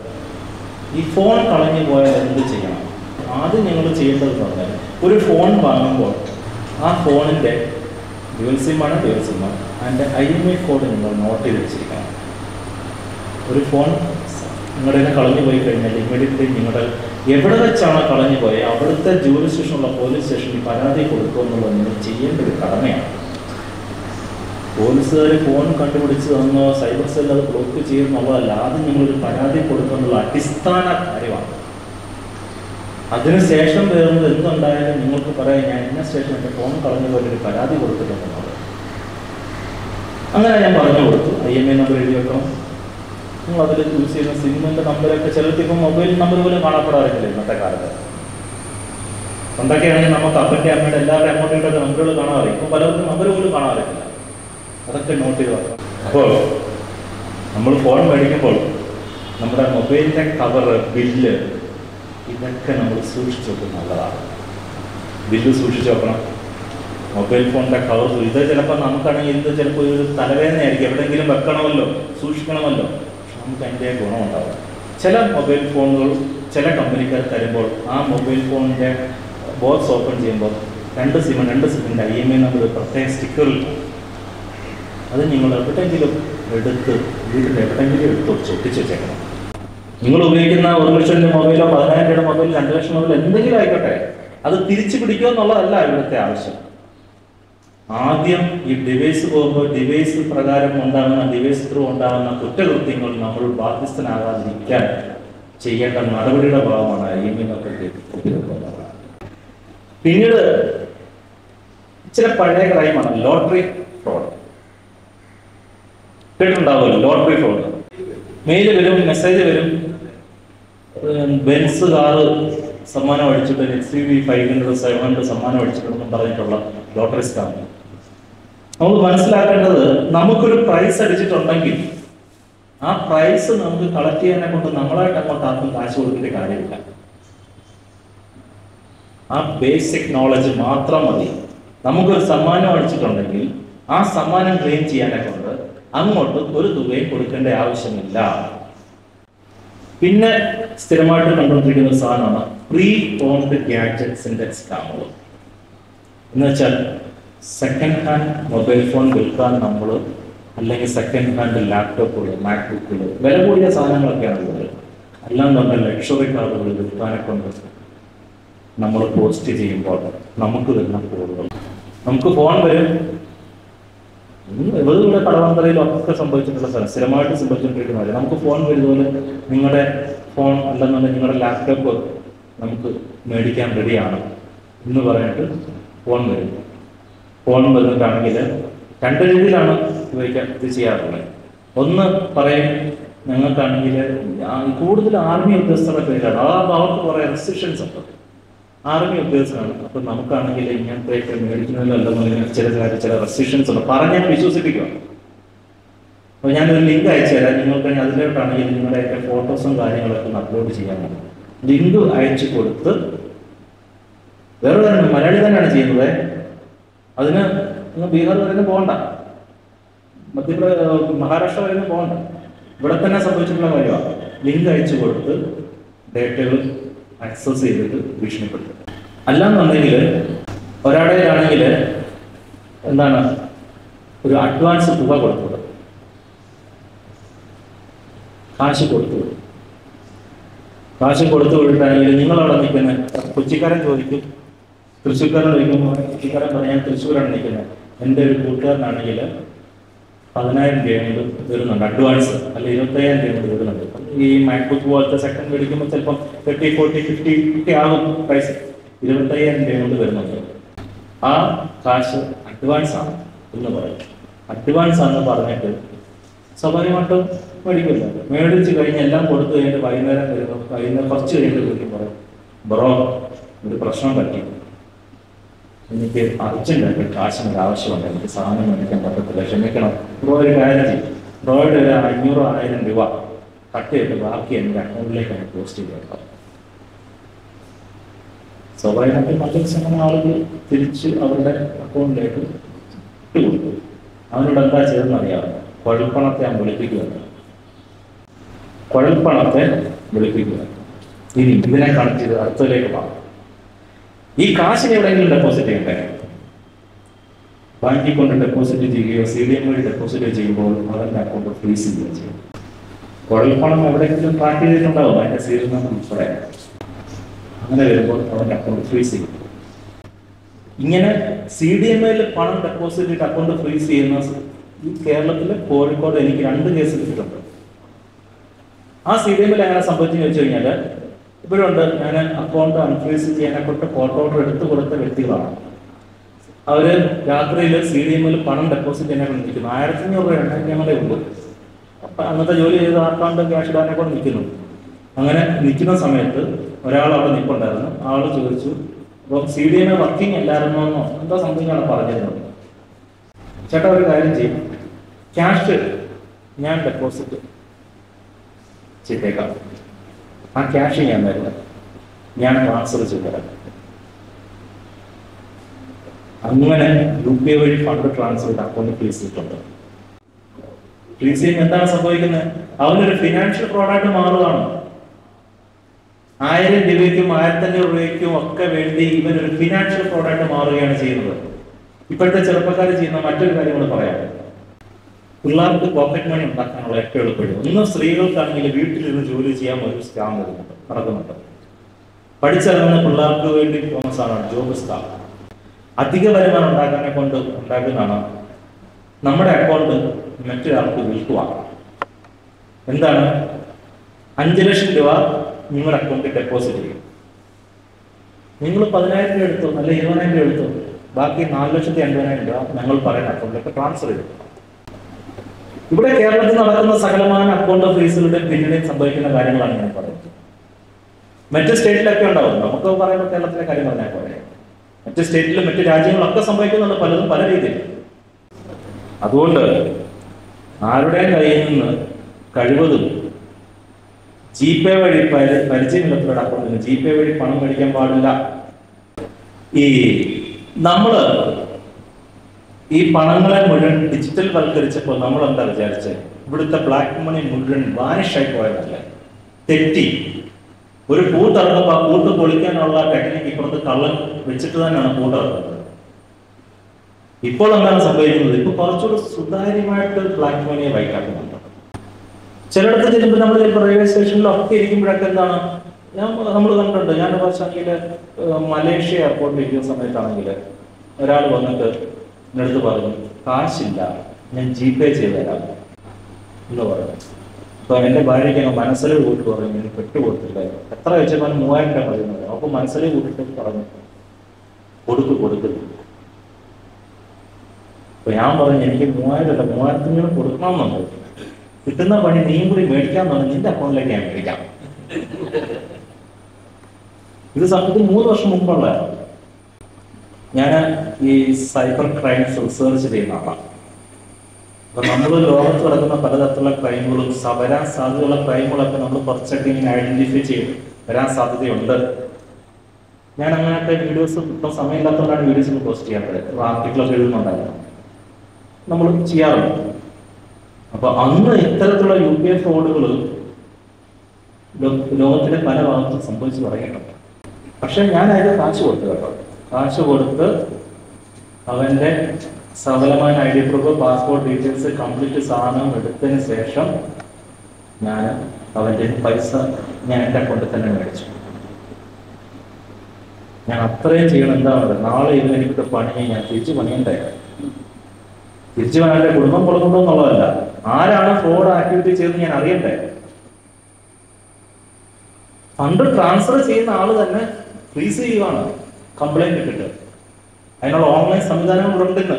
ഈ ഫോൺ കളഞ്ഞു പോയാൽ എന്ത് ചെയ്യണം ആദ്യം ഞങ്ങൾ ചെയ്യേണ്ടത് പറഞ്ഞാൽ ഒരു ഫോൺ വാങ്ങുമ്പോൾ ആ ഫോണിൻ്റെ ഡ്യുവൽ സിമ്മാണ് ഡ്യുവൽ സിമ്മാണ് അതിൻ്റെ ഐ എം ഐ കോഡ് നിങ്ങൾ നോട്ട് ചെയ്ത് വെച്ചിരിക്കണം ഒരു ഫോൺ നിങ്ങളുടെ കയ്യിൽ നിന്ന് കളഞ്ഞു പോയി കഴിഞ്ഞാൽ ഇമ്മീഡിയറ്റ്ലി നിങ്ങളുടെ എവിടെ വെച്ചാണ് കളഞ്ഞു പോയത് അവിടുത്തെ ജൂറി സ്റ്റേഷനുള്ള പോലീസ് സ്റ്റേഷനിൽ പരാതി കൊടുക്കുക എന്നുള്ളത് നിങ്ങൾ ചെയ്യേണ്ട ഒരു കടമയാണ് പോലീസുകാർ ഫോൺ കണ്ടുപിടിച്ച് തന്നോ സൈബർ സെൽ അത് ബ്ലോക്ക് ചെയ്യുന്നുള്ളതല്ല ആദ്യം നിങ്ങളൊരു പരാതി കൊടുക്കുക എന്നുള്ള അടിസ്ഥാന കാര്യമാണ് അതിനുശേഷം വരുന്നത് എന്തുണ്ടായാലും നിങ്ങൾക്ക് പറയാം ഞാൻ ഇന്ന സ്റ്റേഷൻ എൻ്റെ ഫോൺ കളഞ്ഞു പോലെ ഒരു പരാതി കൊടുത്തിട്ടുണ്ടെന്നുള്ളത് അങ്ങനെ ഞാൻ പറഞ്ഞു കൊടുത്തു ഐ എം ഐ നമ്പർ എഴുതി വെക്കണം നിങ്ങൾ അതിൽ യൂസ് ചെയ്യുന്ന സിമ്മിൻ്റെ നമ്പരൊക്കെ ചിലർക്ക് ഇപ്പം മൊബൈൽ നമ്പർ പോലും കാണപ്പെടാറില്ല ഇന്നത്തെ കാലത്ത് പണ്ടൊക്കെ ആണെങ്കിൽ നമുക്ക് അപ്പൻ്റെ അമ്മയുടെ എല്ലാവരുടെ അമ്മയുടെ നമ്പറുകൾ കാണാറില്ല ഇപ്പം പലർക്കും നമ്പർ പോലും കാണാറില്ല അതൊക്കെ നോട്ട് ചെയ്ത് വെക്കണം അപ്പോൾ നമ്മൾ ഫോൺ മേടിക്കുമ്പോൾ നമ്മുടെ മൊബൈലിൻ്റെ കവർ ബില്ല് ഇതൊക്കെ നമ്മൾ സൂക്ഷിച്ചു വെക്കുന്നത് നല്ലതാണ് ബില്ല് സൂക്ഷിച്ചു വെക്കണം മൊബൈൽ ഫോണിൻ്റെ കവർ ഇത് ചിലപ്പോൾ നമുക്കാണെങ്കിൽ ഇത് ചിലപ്പോൾ ഒരു തലവേദനയായിരിക്കും എവിടെയെങ്കിലും വെക്കണമല്ലോ സൂക്ഷിക്കണമല്ലോ പക്ഷെ നമുക്ക് അതിൻ്റെ ഗുണമുണ്ടാവും ചില മൊബൈൽ ഫോണുകൾ ചില കമ്പനിക്കാർ തരുമ്പോൾ ആ മൊബൈൽ ഫോണിൻ്റെ ബോക്സ് ഓപ്പൺ ചെയ്യുമ്പോൾ രണ്ട് സിം രണ്ട് സിമ്മിൻ്റെ ഐ എം ഐ നമ്പർ പ്രത്യേക സ്റ്റിക്കറിൽ അത് നിങ്ങൾ എവിടെയെങ്കിലും എടുത്ത് വീട്ടിൽ എവിടെയെങ്കിലും എടുത്ത് ഒട്ടിച്ച് വെച്ചേക്കണം നിങ്ങൾ ഉപയോഗിക്കുന്ന ഒരു ലക്ഷം രൂപ മൊബൈലോ പതിനായിരം രൂപയുടെ മൊബൈൽ രണ്ട് ലക്ഷം മൊബൈൽ എന്തെങ്കിലും ആയിക്കോട്ടെ അത് തിരിച്ചു പിടിക്കുക എന്നുള്ളതല്ല ഇവിടുത്തെ ആവശ്യം ആദ്യം ഈ ഡിവൈസ് പോകുമ്പോൾ ഡിവൈസ് പ്രകാരം ഉണ്ടാകുന്ന ഡിവൈസ് ത്രൂ ഉണ്ടാകുന്ന കുറ്റകൃത്യങ്ങൾ നമ്മൾ ബാധ്യസ്ഥനാകാതിരിക്കാൻ ചെയ്യേണ്ട നടപടിയുടെ ഭാഗമാണ് അരിമീനൊക്കെ ഉപയോഗിക്കുന്നത് പിന്നീട് ചില പഴയ ക്രൈമാണ് ലോട്ടറി ഫ്രോഡ് കേട്ടിട്ടുണ്ടാവുമല്ലോ ലോട്ടറി ഫ്രോഡ് മെയിൽ വരും മെസ്സേജ് വരും ഉം, ബെൻസ് കാറ് സമ്മാനം അടിച്ചിട്ട് X C V five hundred seven hundred സമ്മാനം അടിച്ചിട്ടുണ്ടെന്നും പറഞ്ഞിട്ടുള്ള ലോട്ടറി സ്കാം നമുക്ക് മനസ്സിലാക്കേണ്ടത് നമുക്കൊരു പ്രൈസ് അടിച്ചിട്ടുണ്ടെങ്കിൽ ആ പ്രൈസ് നമുക്ക് കളക്ട് ചെയ്യാനെ കൊണ്ട് നമ്മളായിട്ട് അങ്ങോട്ട് ആർക്കും കാശ് കൊടുക്കേണ്ട കാര്യമില്ല ആ ബേസിക് നോളജ് മാത്രം മതി നമുക്കൊരു സമ്മാനം അടിച്ചിട്ടുണ്ടെങ്കിൽ ആ സമ്മാനം ക്ലെയിം ചെയ്യാനെ കൊണ്ട് അങ്ങോട്ട് ഒരു തുകയും കൊടുക്കേണ്ട ആവശ്യമില്ല പിന്നെ സ്ഥിരമായിട്ട് കണ്ടുകൊണ്ടിരിക്കുന്ന ഒരു സാധനമാണ് പ്രീ ഓൺഡ് ഗാഡ്ജറ്റ്സിന്റെ സ്കാമുകൾ എന്ന് വെച്ചാൽ സെക്കൻഡ് ഹാൻഡ് മൊബൈൽ ഫോൺ വിൽക്കാൻ നമ്മൾ അല്ലെങ്കിൽ സെക്കൻഡ് ഹാൻഡ് ലാപ്ടോപ്പുകൾ മാക്ബുക്കുകൾ വില കൂടിയ സാധനങ്ങളൊക്കെയാണ് ഉള്ളത് അല്ലാന്ന് ലക്ഷറി കാറുകൾ വിൽക്കാനെ കൊണ്ട് നമ്മൾ പോസ്റ്റ് ചെയ്യുമ്പോൾ നമുക്ക് വരുന്ന കോളുകൾ നമുക്ക് ഫോൺ വരും ഇവിടെ ഇവിടെ കടവന്തരയിലും ഒക്കെ സംഭവിച്ചിട്ടുള്ള സ്ഥലം സ്ഥിരമായിട്ട് സംഭവിച്ചുകൊണ്ടിരിക്കുന്ന കാര്യം നമുക്ക് ഫോൺ വരുന്നതുപോലെ നിങ്ങളുടെ ഫോൺ അല്ലെന്നുണ്ടെങ്കിൽ നിങ്ങളുടെ ലാപ്ടോപ്പ് നമുക്ക് മേടിക്കാൻ റെഡിയാണ് എന്ന് പറഞ്ഞിട്ട് ഫോൺ വരും ഫോൺ വന്നിട്ടാണെങ്കിൽ രണ്ട് രീതിയിലാണ് ഉപയോഗിക്കാൻ ഇത് ചെയ്യാറുള്ളത് ഒന്ന് പറയും ഞങ്ങൾക്കാണെങ്കിൽ ആ- കൂടുതൽ ആർമി ഉദ്യോഗസ്ഥരുടെ പേരാണ് ആ അവർക്ക് കുറെ റെസ്ട്രിക്ഷൻസ് ഉണ്ട് ആർമി ഉദ്യോഗസ്ഥനാണ് അപ്പൊ നമുക്കാണെങ്കിൽ ഇങ്ങനത്തെ മേടിക്കുന്നതിലല്ലെന്നുണ്ടെങ്കിൽ ചില കാര്യം ചില റെസ്ട്രിക്ഷൻസ് ഉണ്ട് പറഞ്ഞാൽ വിശ്വസിപ്പിക്കുക അപ്പൊ ഞാനൊരു ലിങ്ക് അയച്ചു തരാം നിങ്ങൾക്ക് അതിലോട്ടാണെങ്കിൽ നിങ്ങളുടെയൊക്കെ ഫോട്ടോസും കാര്യങ്ങളൊക്കെ ഒന്ന് അപ്ലോഡ് ചെയ്യാൻ ലിങ്ക് അയച്ചു കൊടുത്ത് വേറെ തന്നെ മലയാളി തന്നെയാണ് ചെയ്യുന്നത് അതിന് നിങ്ങൾ ബീഹാർ വരെ പോകണ്ട മധ്യപ്രദേശ് മഹാരാഷ്ട്ര വരെ പോകണ്ട ഇവിടെ തന്നെ സംഭവിച്ചിട്ടുള്ള കാര്യമാണ് ലിങ്ക് അയച്ചു കൊടുത്ത് ഡേറ്റകൾ ആക്സസ് ചെയ്തിട്ട് ഭീഷണിപ്പെടുത്തും അല്ലാന്നുണ്ടെങ്കിൽ ഒരാളുടെ ആണെങ്കിൽ എന്താണ് ഒരു അഡ്വാൻസ് തുക കൊടുത്തത് കാശ് കൊടുത്തു വിടും. കാശ് കൊടുത്തു വിട്ടിട്ടാണെങ്കിൽ നിങ്ങളവിടെ നിൽക്കുന്ന കൊച്ചിക്കാരൻ ചോദിക്കും തൃശ്ശൂർക്കാരൻ ചോദിക്കുമ്പോൾ കൊച്ചിക്കാരൻ പറയാൻ തൃശ്ശൂരാണ് നിൽക്കുന്നത് എൻ്റെ ഒരു കൂട്ടുകാരനാണെങ്കിൽ പതിനായിരം രൂപ വരുന്നുണ്ട് അഡ്വാൻസ് അല്ല ഇരുപത്തയ്യായിരം രൂപ കൊണ്ട് വരുന്നുണ്ട് അപ്പം ഈ മാക്ബുക്ക് പോലത്തെ സെക്കൻഡ് മേടിക്കുമ്പോൾ ചിലപ്പം തേർട്ടി ഫോർട്ടി ഫിഫ്റ്റി ഒക്കെ ആകും പ്രൈസ് ഇരുപത്തയ്യായിരം രൂപ കൊണ്ട് വരുന്നുണ്ട് ആ കാശ് അഡ്വാൻസ് ആണ് എന്ന് പറയും അഡ്വാൻസ് ആണെന്ന് പറഞ്ഞിട്ട് സ്വാഭാവികമായിട്ടും മേടിക്കില്ല മേടിച്ച് കഴിഞ്ഞ് എല്ലാം കൊടുത്തു കഴിഞ്ഞിട്ട് വൈകുന്നേരം വരുന്നു വൈകുന്നേരം കുറച്ച് കഴിഞ്ഞിട്ട് വിളിക്കും പറയും ബ്രോ ഒരു പ്രശ്നം പറ്റി എനിക്ക് അർജന്റായിട്ട് കാശിന് ഒരു ആവശ്യമുണ്ട് എനിക്ക് സാധനം മേടിക്കാൻ പറ്റത്തില്ല ക്ഷമിക്കണം ബ്രോ ഒരു കാര്യം ചെയ്യും ബ്രോയുടെ ഒരു അഞ്ഞൂറ് ആയിരം രൂപ കട്ട് ചെയ്തിട്ട് ബാക്കി എൻ്റെ അക്കൗണ്ടിലേക്ക് അങ്ങ് പോസ്റ്റ് ചെയ്തേക്കാം സ്വാഭാവികമായിട്ടും നല്ല സമയം ആളുകൾ തിരിച്ച് അവരുടെ അക്കൗണ്ടിലേക്ക് ഇട്ടുകൊടുക്കും അവനോട് എന്താ ചെയ്തെന്ന് അറിയാം കുഴൽപ്പണത്തെ അവൻ വിളിപ്പിക്കുകയാണ് കുഴൽപ്പണത്തെ വിളിപ്പിക്കുക ഇനി ഇതിനെ കണക്ട് ചെയ്ത് അടുത്തതിലേക്ക് പോകാം ഈ കാശിന് എവിടെയെങ്കിലും ഡെപ്പോസിറ്റ് ചെയ്യണ്ടേ ബാങ്കിൽ കൊണ്ട് ഡെപ്പോസിറ്റ് ചെയ്യുകയോ സി ഡി എം വഴി ഡെപ്പോസിറ്റ് ചെയ്യുമ്പോൾ അവരുടെ അക്കൗണ്ട് ഫ്രീസ് ചെയ്യുകയോ ചെയ്യും കുഴൽപ്പണം എവിടെയെങ്കിലും ട്രാക്ക് ചെയ്തിട്ടുണ്ടാവും അതിന്റെ സീരിയൽ നമ്പർ ഉൾപ്പെടെ അങ്ങനെ വരുമ്പോൾ അവന്റെ അക്കൗണ്ട് ഫ്രീസ് ചെയ്യും ഇങ്ങനെ സി ഡി എം ഐയിൽ പണം ഡെപ്പോസിറ്റ് ചെയ്തിട്ട് അക്കൗണ്ട് ഫ്രീസ് ചെയ്യുന്ന ഈ കേരളത്തിലെ കോഴിക്കോട് എനിക്ക് രണ്ട് കേസ് കിട്ടിയിട്ടുണ്ട് ആ സി ഡി എമ്മിൽ എങ്ങനെ സംഭവിച്ചെന്ന് വെച്ച് കഴിഞ്ഞാൽ ഇവരുണ്ട് ഞാൻ അക്കൗണ്ട് അൺഫ്രീസ് ചെയ്യാനെ കൊണ്ട് കോർട്ട് ഓർഡർ എടുത്തു കൊടുത്ത വ്യക്തികളാണ് അവര് രാത്രിയിൽ സി ഡി എമ്മിൽ പണം ഡെപ്പോസിറ്റ് ചെയ്യാനെ കൊണ്ട് നിൽക്കുന്നു ആയിരത്തി അഞ്ഞൂറ് രൂപ ഞങ്ങളുടെ ഉള്ളൂ അപ്പൊ അന്നത്തെ ജോലി ചെയ്ത് അക്കൗണ്ട് ക്യാഷ് ഇടാനെ കൊണ്ട് നിൽക്കുന്നു അങ്ങനെ നിൽക്കുന്ന സമയത്ത് ഒരാൾ അവിടെ നിൽപ്പുണ്ടായിരുന്നു ആൾ ചോദിച്ചു അപ്പം സി ഡി എം എ വർക്കിംഗ് അല്ലായിരുന്നോ എന്നോ എന്താ സംതിങ് ആണ് പറഞ്ഞിരുന്നത് ചേട്ടാ ഒരു കാര്യം ചെയ്യും ക്യാഷ് ഞാൻ ഡെപ്പോസിറ്റ് ചെയ്തേക്കാം ആ ക്യാഷ് ഞാൻ തരില്ല ഞാൻ ട്രാൻസ്ഫർ ചെയ്തുതരാം അങ്ങനെ യു പി ഐ വഴി ഫണ്ട് ട്രാൻസ്ഫർ ചെയ്ത് അക്കൗണ്ട് ഫ്രീസ് ചെയ്തിട്ടുണ്ട് ഫ്രീസ് ചെയ്യുമ്പോൾ എന്താണ് സംഭവിക്കുന്നത് അവനൊരു ഫിനാൻഷ്യൽ പ്രോഡക്റ്റ് മാറുകയാണ് ആയിരം രൂപയ്ക്കും ആയിരത്തഞ്ഞൂറ് രൂപയ്ക്കും ഒക്കെ വേണ്ടി ഇവൻ ഒരു ഫിനാൻഷ്യൽ പ്രോഡക്റ്റ് മാറുകയാണ് ചെയ്യുന്നത് ഇപ്പോഴത്തെ ചെറുപ്പക്കാർ ചെയ്യുന്ന മറ്റൊരു കാര്യം കൂടെ പറയാം പിള്ളേർക്ക് പോക്കറ്റ് മണി ഉണ്ടാക്കാനുള്ള ഏറ്റവും എളുപ്പവഴി ഒന്ന് സ്ത്രീകൾക്കാണെങ്കിൽ വീട്ടിലിരുന്ന് ജോലി ചെയ്യാൻ ഒരു സ്കാം വരുന്നുണ്ട് നടക്കുന്നുണ്ട് പഠിച്ചിറങ്ങുന്ന പിള്ളേർക്ക് വേണ്ടി ഫേമസ് ആണ് ജോബ് സ്കാം അധിക വരുമാനം ഉണ്ടാക്കാനെ കൊണ്ട് ഉണ്ടാക്കുന്നതാണ് നമ്മുടെ അക്കൗണ്ട് മറ്റൊരാൾക്ക് വിൽക്കുക എന്താണ് അഞ്ച് ലക്ഷം രൂപ നിങ്ങളുടെ അക്കൗണ്ടിൽ ഡെപ്പോസിറ്റ് ചെയ്യും നിങ്ങൾ പതിനായിരം രൂപ എടുത്തു അല്ല ഇരുപതിനായിരം രൂപ എടുത്തു ബാക്കി നാല് ലക്ഷത്തി അൻപതിനായിരം രൂപ ഞങ്ങൾ പറയുന്ന അക്കൗണ്ടിലേക്ക് ട്രാൻസ്ഫർ ചെയ്തു ഇവിടെ കേരളത്തിൽ നടക്കുന്ന സകലമായ അക്കൗണ്ട് ഫീസുകളുടെ പിന്നീട് സംഭവിക്കുന്ന കാര്യങ്ങളാണ് ഞാൻ പറയുന്നത് മറ്റ് സ്റ്റേറ്റിലൊക്കെ ഉണ്ടാവും നമുക്ക് പറയുമ്പോൾ കേരളത്തിലെ കാര്യം പറഞ്ഞാൽ പോലെ മറ്റ് സ്റ്റേറ്റിലും മറ്റ് രാജ്യങ്ങളൊക്കെ സംഭവിക്കുന്നുണ്ട് പലതും പല രീതിയിൽ അതുകൊണ്ട് ആരുടെയും കയ്യിൽ നിന്ന് കഴിവതും ജി പേ വഴി പരി- പരിചയമില്ലാത്തവരുടെ അക്കൗണ്ടിൽ നിന്ന് ജി പേ വഴി പണം മേടിക്കാൻ പാടില്ല ഈ നമ്മള് ഈ പണങ്ങളെ മുഴുവൻ ഡിജിറ്റൽ വൽക്കരിച്ചപ്പോൾ നമ്മൾ എന്താ വിചാരിച്ചത് ഇവിടുത്തെ ബ്ലാക്ക് മണി മുഴുവൻ വാനിഷായി പോയതല്ല തെറ്റി ഒരു പൂട്ടിറങ്ങുമ്പോൾ ആ പൂട്ട് പൊളിക്കാനുള്ള ടെക്നിക്ക് ഇപ്പുറത്ത് കള്ളൻ വെച്ചിട്ട് തന്നെയാണ് പൂട്ടിറങ്ങുന്നത് ഇപ്പോൾ എന്താണ് സംഭവിക്കുന്നത് ഇപ്പൊ കുറച്ചുകൂടി സുതാര്യമായിട്ട് ബ്ലാക്ക് മണിയെ വൈകാട്ടുന്നുണ്ട് ചിലയിടത്ത് ചെല്ലുമ്പോൾ നമ്മൾ ചിലപ്പോൾ റെയിൽവേ സ്റ്റേഷനിലൊക്കെ ഇരിക്കുമ്പോഴൊക്കെ എന്താണ് ഞാൻ നമ്മൾ കണ്ടിട്ടുണ്ട് ഞാൻ കുറച്ചാണെങ്കിൽ മലേഷ്യ എയർപോർട്ടിൽ ഇരിക്കുന്ന സമയത്താണെങ്കിൽ ഒരാൾ വന്നിട്ട് എൻ്റെ അടുത്ത് പറഞ്ഞു കാശില്ല ഞാൻ ജി പേ ചെയ്ത് തരാം എന്ന് പറഞ്ഞു അപ്പൊ എന്റെ ഭാര്യയ്ക്ക് അങ്ങ് മനസ്സിൽ കൂട്ടി പറഞ്ഞു എനിക്ക് പെട്ടുകൊടുത്തില്ല എത്ര വെച്ചപ്പോൾ മൂവായിരം രൂപ പറയുന്നത് അപ്പൊ മനസ്സിൽ കൂട്ടിട്ട് പറഞ്ഞു കൊടുക്ക് കൊടുക്കുന്നു അപ്പൊ ഞാൻ പറഞ്ഞു എനിക്ക് മൂവായിരം അല്ല മൂവായിരത്തിന് കൊടുക്കണമെന്നുണ്ട് കിട്ടുന്ന പണി നീയും കൂടി മേടിക്കാൻ പറഞ്ഞു നിന്റെ അക്കൗണ്ടിലേക്ക് ഞാൻ മേടിക്കാം ഇത് സത്യത്തിൽ മൂന്ന് വർഷം മുമ്പുള്ള ഞാൻ ഈ സൈബർ ക്രൈംസ് റിസർച്ച് ചെയ്യുന്ന ആളാണ് അപ്പൊ നമ്മൾ ലോകത്ത് നടക്കുന്ന പലതരത്തിലുള്ള ക്രൈമുകളും സ- വരാൻ സാധ്യതയുള്ള ക്രൈമുകളൊക്കെ നമ്മൾ കുറച്ചൊക്കെ ഇങ്ങനെ ഐഡന്റിഫൈ ചെയ്ത് വരാൻ സാധ്യതയുണ്ട് ഞാൻ അങ്ങനത്തെ വീഡിയോസ് ഇപ്പം സമയമില്ലാത്തതുകൊണ്ടാണ് വീഡിയോസ് പോസ്റ്റ് ചെയ്യാത്തത് ആർട്ടിക്കിളൊക്കെ എഴുതുന്നുണ്ടായിരുന്നു നമ്മൾ ചെയ്യാറുണ്ട് അപ്പൊ അന്ന് ഇത്തരത്തിലുള്ള യു പി ഐ ഫ്രോഡുകൾ ലോകത്തിലെ പല ഭാഗത്തും സംഭവിച്ചു പറയുന്നുണ്ട് പക്ഷെ ഞാൻ അതിന് കാശ് കൊടുത്തു കേട്ടോ കാശ് കൊടുത്ത് അവന്റെ സകലമായ I D proof passport details complete സാധനം എടുത്തതിന് ശേഷം ഞാൻ അവന്റെ പൈസ ഞാൻ എൻ്റെ അക്കൗണ്ടിൽ തന്നെ മേടിച്ചു ഞാൻ അത്രയും ചെയ്യണം എന്താണ് നാളെ ഇതിന് എനിക്ക് പണി ഞാൻ തിരിച്ചു പണിയണ്ടേ തിരിച്ചു പണിയാൻ്റെ കുടുംബം കൊടുക്കണ്ടോ എന്നുള്ളതല്ല ആരാണ് ഫ്രോഡ് ആക്ടിവിറ്റി ചെയ്തത് ഞാൻ അറിയണ്ടേ ഫണ്ട് ട്രാൻസ്ഫർ ചെയ്യുന്ന ആള് തന്നെ ഫ്രീസ് ചെയ്യുവാണ് കംപ്ലൈന്റ് ഇട്ടിട്ട് അതിനുള്ള ഓൺലൈൻ സംവിധാനങ്ങളുണ്ട് ഇന്ന്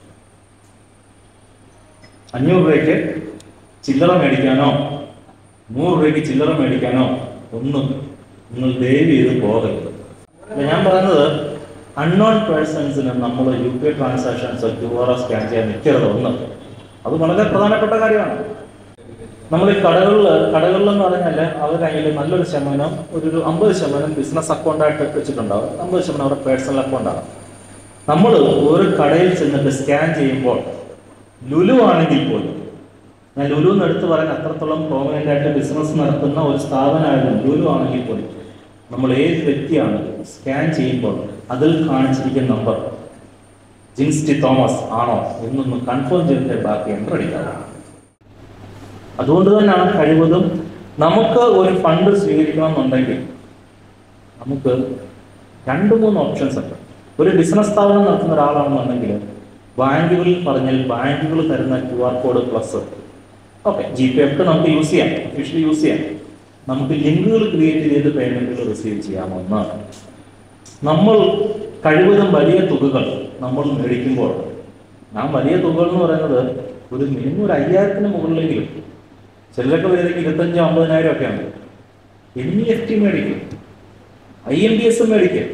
അഞ്ഞൂറ് രൂപയ്ക്ക് ചില്ലറ മേടിക്കാനോ നൂറ് രൂപയ്ക്ക് ചില്ലറ മേടിക്കാനോ ഒന്നും നിങ്ങൾ ദയവ് ചെയ്ത് പോകരുത് അപ്പൊ ഞാൻ പറയുന്നത് അൺനോൺ പേഴ്സൺസിന് നമ്മൾ U P I transactions Q R scan ചെയ്യാൻ നിൽക്കരുത് ഒന്ന് അത് വളരെ പ്രധാനപ്പെട്ട കാര്യമാണ് നമ്മൾ ഈ കടകളിൽ കടകളിൽ എന്ന് പറഞ്ഞാൽ അവർ കയ്യിൽ നല്ലൊരു ശതമാനം ഒരു ഒരു അമ്പത് ശതമാനം ബിസിനസ് അക്കൗണ്ടായിട്ട് വെച്ചിട്ടുണ്ടാവും അമ്പത് ശതമാനം അവരുടെ പേഴ്സണൽ അക്കൗണ്ടാണ് നമ്മൾ ഒരു കടയിൽ ചെന്നിട്ട് സ്കാൻ ചെയ്യുമ്പോൾ ലുലു ആണെങ്കിൽ പോലും ഞാൻ ലുലു എന്ന് എടുത്ത് പറയാൻ അത്രത്തോളം പ്രോമിനൻ്റ് ആയിട്ട് ബിസിനസ് നടത്തുന്ന ഒരു സ്ഥാപനമായിരുന്നു ലുലു ആണെങ്കിൽ പോലും നമ്മൾ ഏത് വ്യക്തിയാണ് സ്കാൻ ചെയ്യുമ്പോൾ അതിൽ കാണിച്ചിരിക്കുന്ന നമ്പർ ജിൻസ് ടി തോമസ് ആണോ എന്നൊന്ന് കൺഫേം ചെയ്തിട്ട് ബാക്കി എൻ്റർ അടിക്കാവുള്ളൂ അതുകൊണ്ട് തന്നെയാണ് കഴിവതും നമുക്ക് ഒരു ഫണ്ട് സ്വീകരിക്കണമെന്നുണ്ടെങ്കിൽ നമുക്ക് രണ്ട് മൂന്ന് ഓപ്ഷൻസ് ഉണ്ട് ഒരു ബിസിനസ് സ്ഥാപനം നടത്തുന്ന ഒരാളാണെന്നുണ്ടെങ്കിൽ ബാങ്കുകളിൽ പറഞ്ഞാൽ ബാങ്കുകൾ തരുന്ന Q R code plus okay G pay ഒക്കെ നമുക്ക് യൂസ് ചെയ്യാം ഒഫീഷ്യലി യൂസ് ചെയ്യാം നമുക്ക് ലിങ്കുകൾ ക്രിയേറ്റ് ചെയ്ത് പേയ്മെന്റുകൾ റിസീവ് ചെയ്യാമെന്നാണ് നമ്മൾ കഴിവതും വലിയ തുകകൾ നമ്മൾ മേടിക്കുമ്പോൾ ഞാൻ വലിയ തുകകൾ എന്ന് പറയുന്നത് ഒരു മിനിമം ഒരു അയ്യായിരത്തിന് മുകളിലെങ്കിലും ചിലരൊക്കെ വരുന്നത് ഇരുപത്തഞ്ചോ അമ്പതിനായിരം ഒക്കെയാണ് എൻ ഇ എഫ് ടി മേടിക്കും ഐ എം ഡി എസ് മേടിക്കും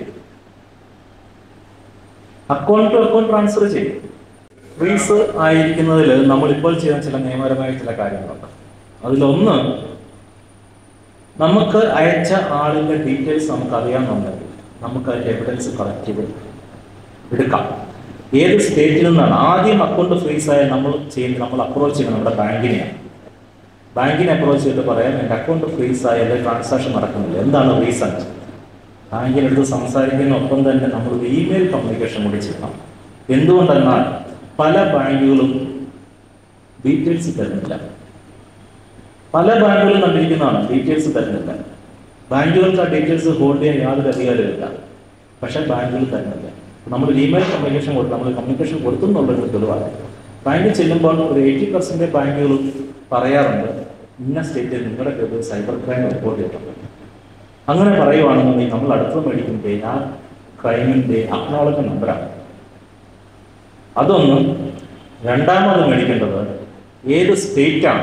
അക്കൗണ്ട് ടു അക്കൗണ്ട് ട്രാൻസ്ഫർ ചെയ്യും ഫ്രീസ് ആയിരിക്കുന്നതിൽ നമ്മളിപ്പോൾ ചെയ്യുന്ന ചില നിയമപരമായ ചില കാര്യങ്ങളുണ്ട് അതിലൊന്ന് നമുക്ക് അയച്ച ആളിന്റെ ഡീറ്റെയിൽസ് നമുക്ക് അറിയാമെന്നുണ്ടെങ്കിൽ നമുക്ക് അതിന്റെ എവിഡൻസ് കളക്ട് ചെയ്ത് എടുക്കാം ഏത് സ്റ്റേറ്റിൽ നിന്നാണ് ആദ്യം അക്കൗണ്ട് ഫ്രീസ് ആയ നമ്മൾ ചെയ്യുന്നത് നമ്മൾ അപ്രോച്ച് ചെയ്യുന്നത് നമ്മുടെ ബാങ്കിനെയാണ് ബാങ്കിനെ അപ്രോച്ച് ചെയ്തിട്ട് പറയാം എൻ്റെ അക്കൗണ്ട് ഫ്രീസ് ആയാൽ ട്രാൻസാക്ഷൻ നടക്കുന്നില്ല എന്താണ് റീസൺ ബാങ്കിനടുത്ത് സംസാരിക്കുന്ന ഒപ്പം തന്നെ നമ്മൾ ഒരു ഇമെയിൽ കമ്മ്യൂണിക്കേഷൻ കൂടി ചെയ്യണം എന്തുകൊണ്ടെന്നാൽ പല ബാങ്കുകളും ഡീറ്റെയിൽസ് തരുന്നില്ല പല ബാങ്കുകളും കണ്ടിരിക്കുന്നതാണ് ഡീറ്റെയിൽസ് തരുന്നില്ല ബാങ്കുകൾക്ക് ആ ഡീറ്റെയിൽസ് ഹോൾഡ് ചെയ്യാൻ യാതൊരു അധികാരമില്ല പക്ഷേ ബാങ്കുകൾ തരുന്നില്ല നമ്മൾ ഇമെയിൽ കമ്മ്യൂണിക്കേഷൻ കൊടുത്തു നമ്മൾ കമ്മ്യൂണിക്കേഷൻ കൊടുത്തു എന്നുള്ളൊരു തെളിവാണ് ബാങ്കിൽ ചെല്ലുമ്പോൾ ഒരു എയ്റ്റി പെർസെൻറ്റ് ബാങ്കുകളും പറയാറുണ്ട് ഇന്ന സ്റ്റേറ്റിൽ നിങ്ങളുടെ പേര് സൈബർ ക്രൈം റിപ്പോർട്ട് ചെയ്തിട്ടുണ്ട് അങ്ങനെ പറയുവാണെന്നുണ്ടെങ്കിൽ നമ്മൾ അടുത്ത് മേടിക്കുന്നത് ആ ക്രൈമിന്റെ അക്നോളജ് നമ്പറാണ് അതൊന്ന് രണ്ടാമത് മേടിക്കേണ്ടത് ഏത് സ്റ്റേറ്റാണ്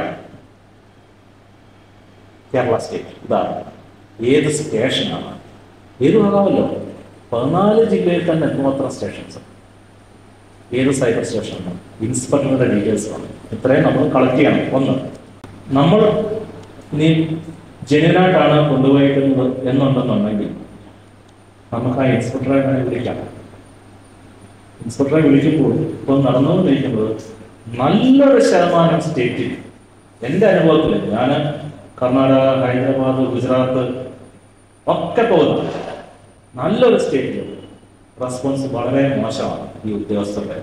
കേരള സ്റ്റേറ്റ് ഉദാഹരണം ഏത് സ്റ്റേഷനാണ് ഏത് ആകാമല്ലോ പതിനാല് ജില്ലയിൽ തന്നെ എത്രമാത്രം സ്റ്റേഷൻസ് ഏത് സൈബർ സ്റ്റേഷനാണ് ഇൻസ്പെക്ടറുടെ ഡീറ്റെയിൽസ് ആണ് ഇത്രയും നമ്മൾ കളക്ട് ചെയ്യണം ഒന്ന് നമ്മൾ ഇനി ജെന്യനായിട്ടാണ് കൊണ്ടുപോയിരിക്കുന്നത് എന്നുണ്ടെന്നുണ്ടെങ്കിൽ നമുക്ക് ആ ഇൻസ്പെക്ടറെ വേണേൽ വിളിക്കാം ഇൻസ്പെക്ടറെ വിളിക്കുമ്പോൾ ഇപ്പോൾ നടന്നുകൊണ്ടിരിക്കുന്നത് നല്ലൊരു ശതമാനം സ്റ്റേറ്റിൽ എൻ്റെ അനുഭവത്തിൽ ഞാൻ കർണാടക ഹൈദരാബാദ് ഗുജറാത്ത് ഒക്കെ പോകുന്നു നല്ലൊരു സ്റ്റേറ്റിൽ റെസ്പോൺസ് വളരെ മോശമാണ് ഈ ഉദ്യോഗസ്ഥരുടെ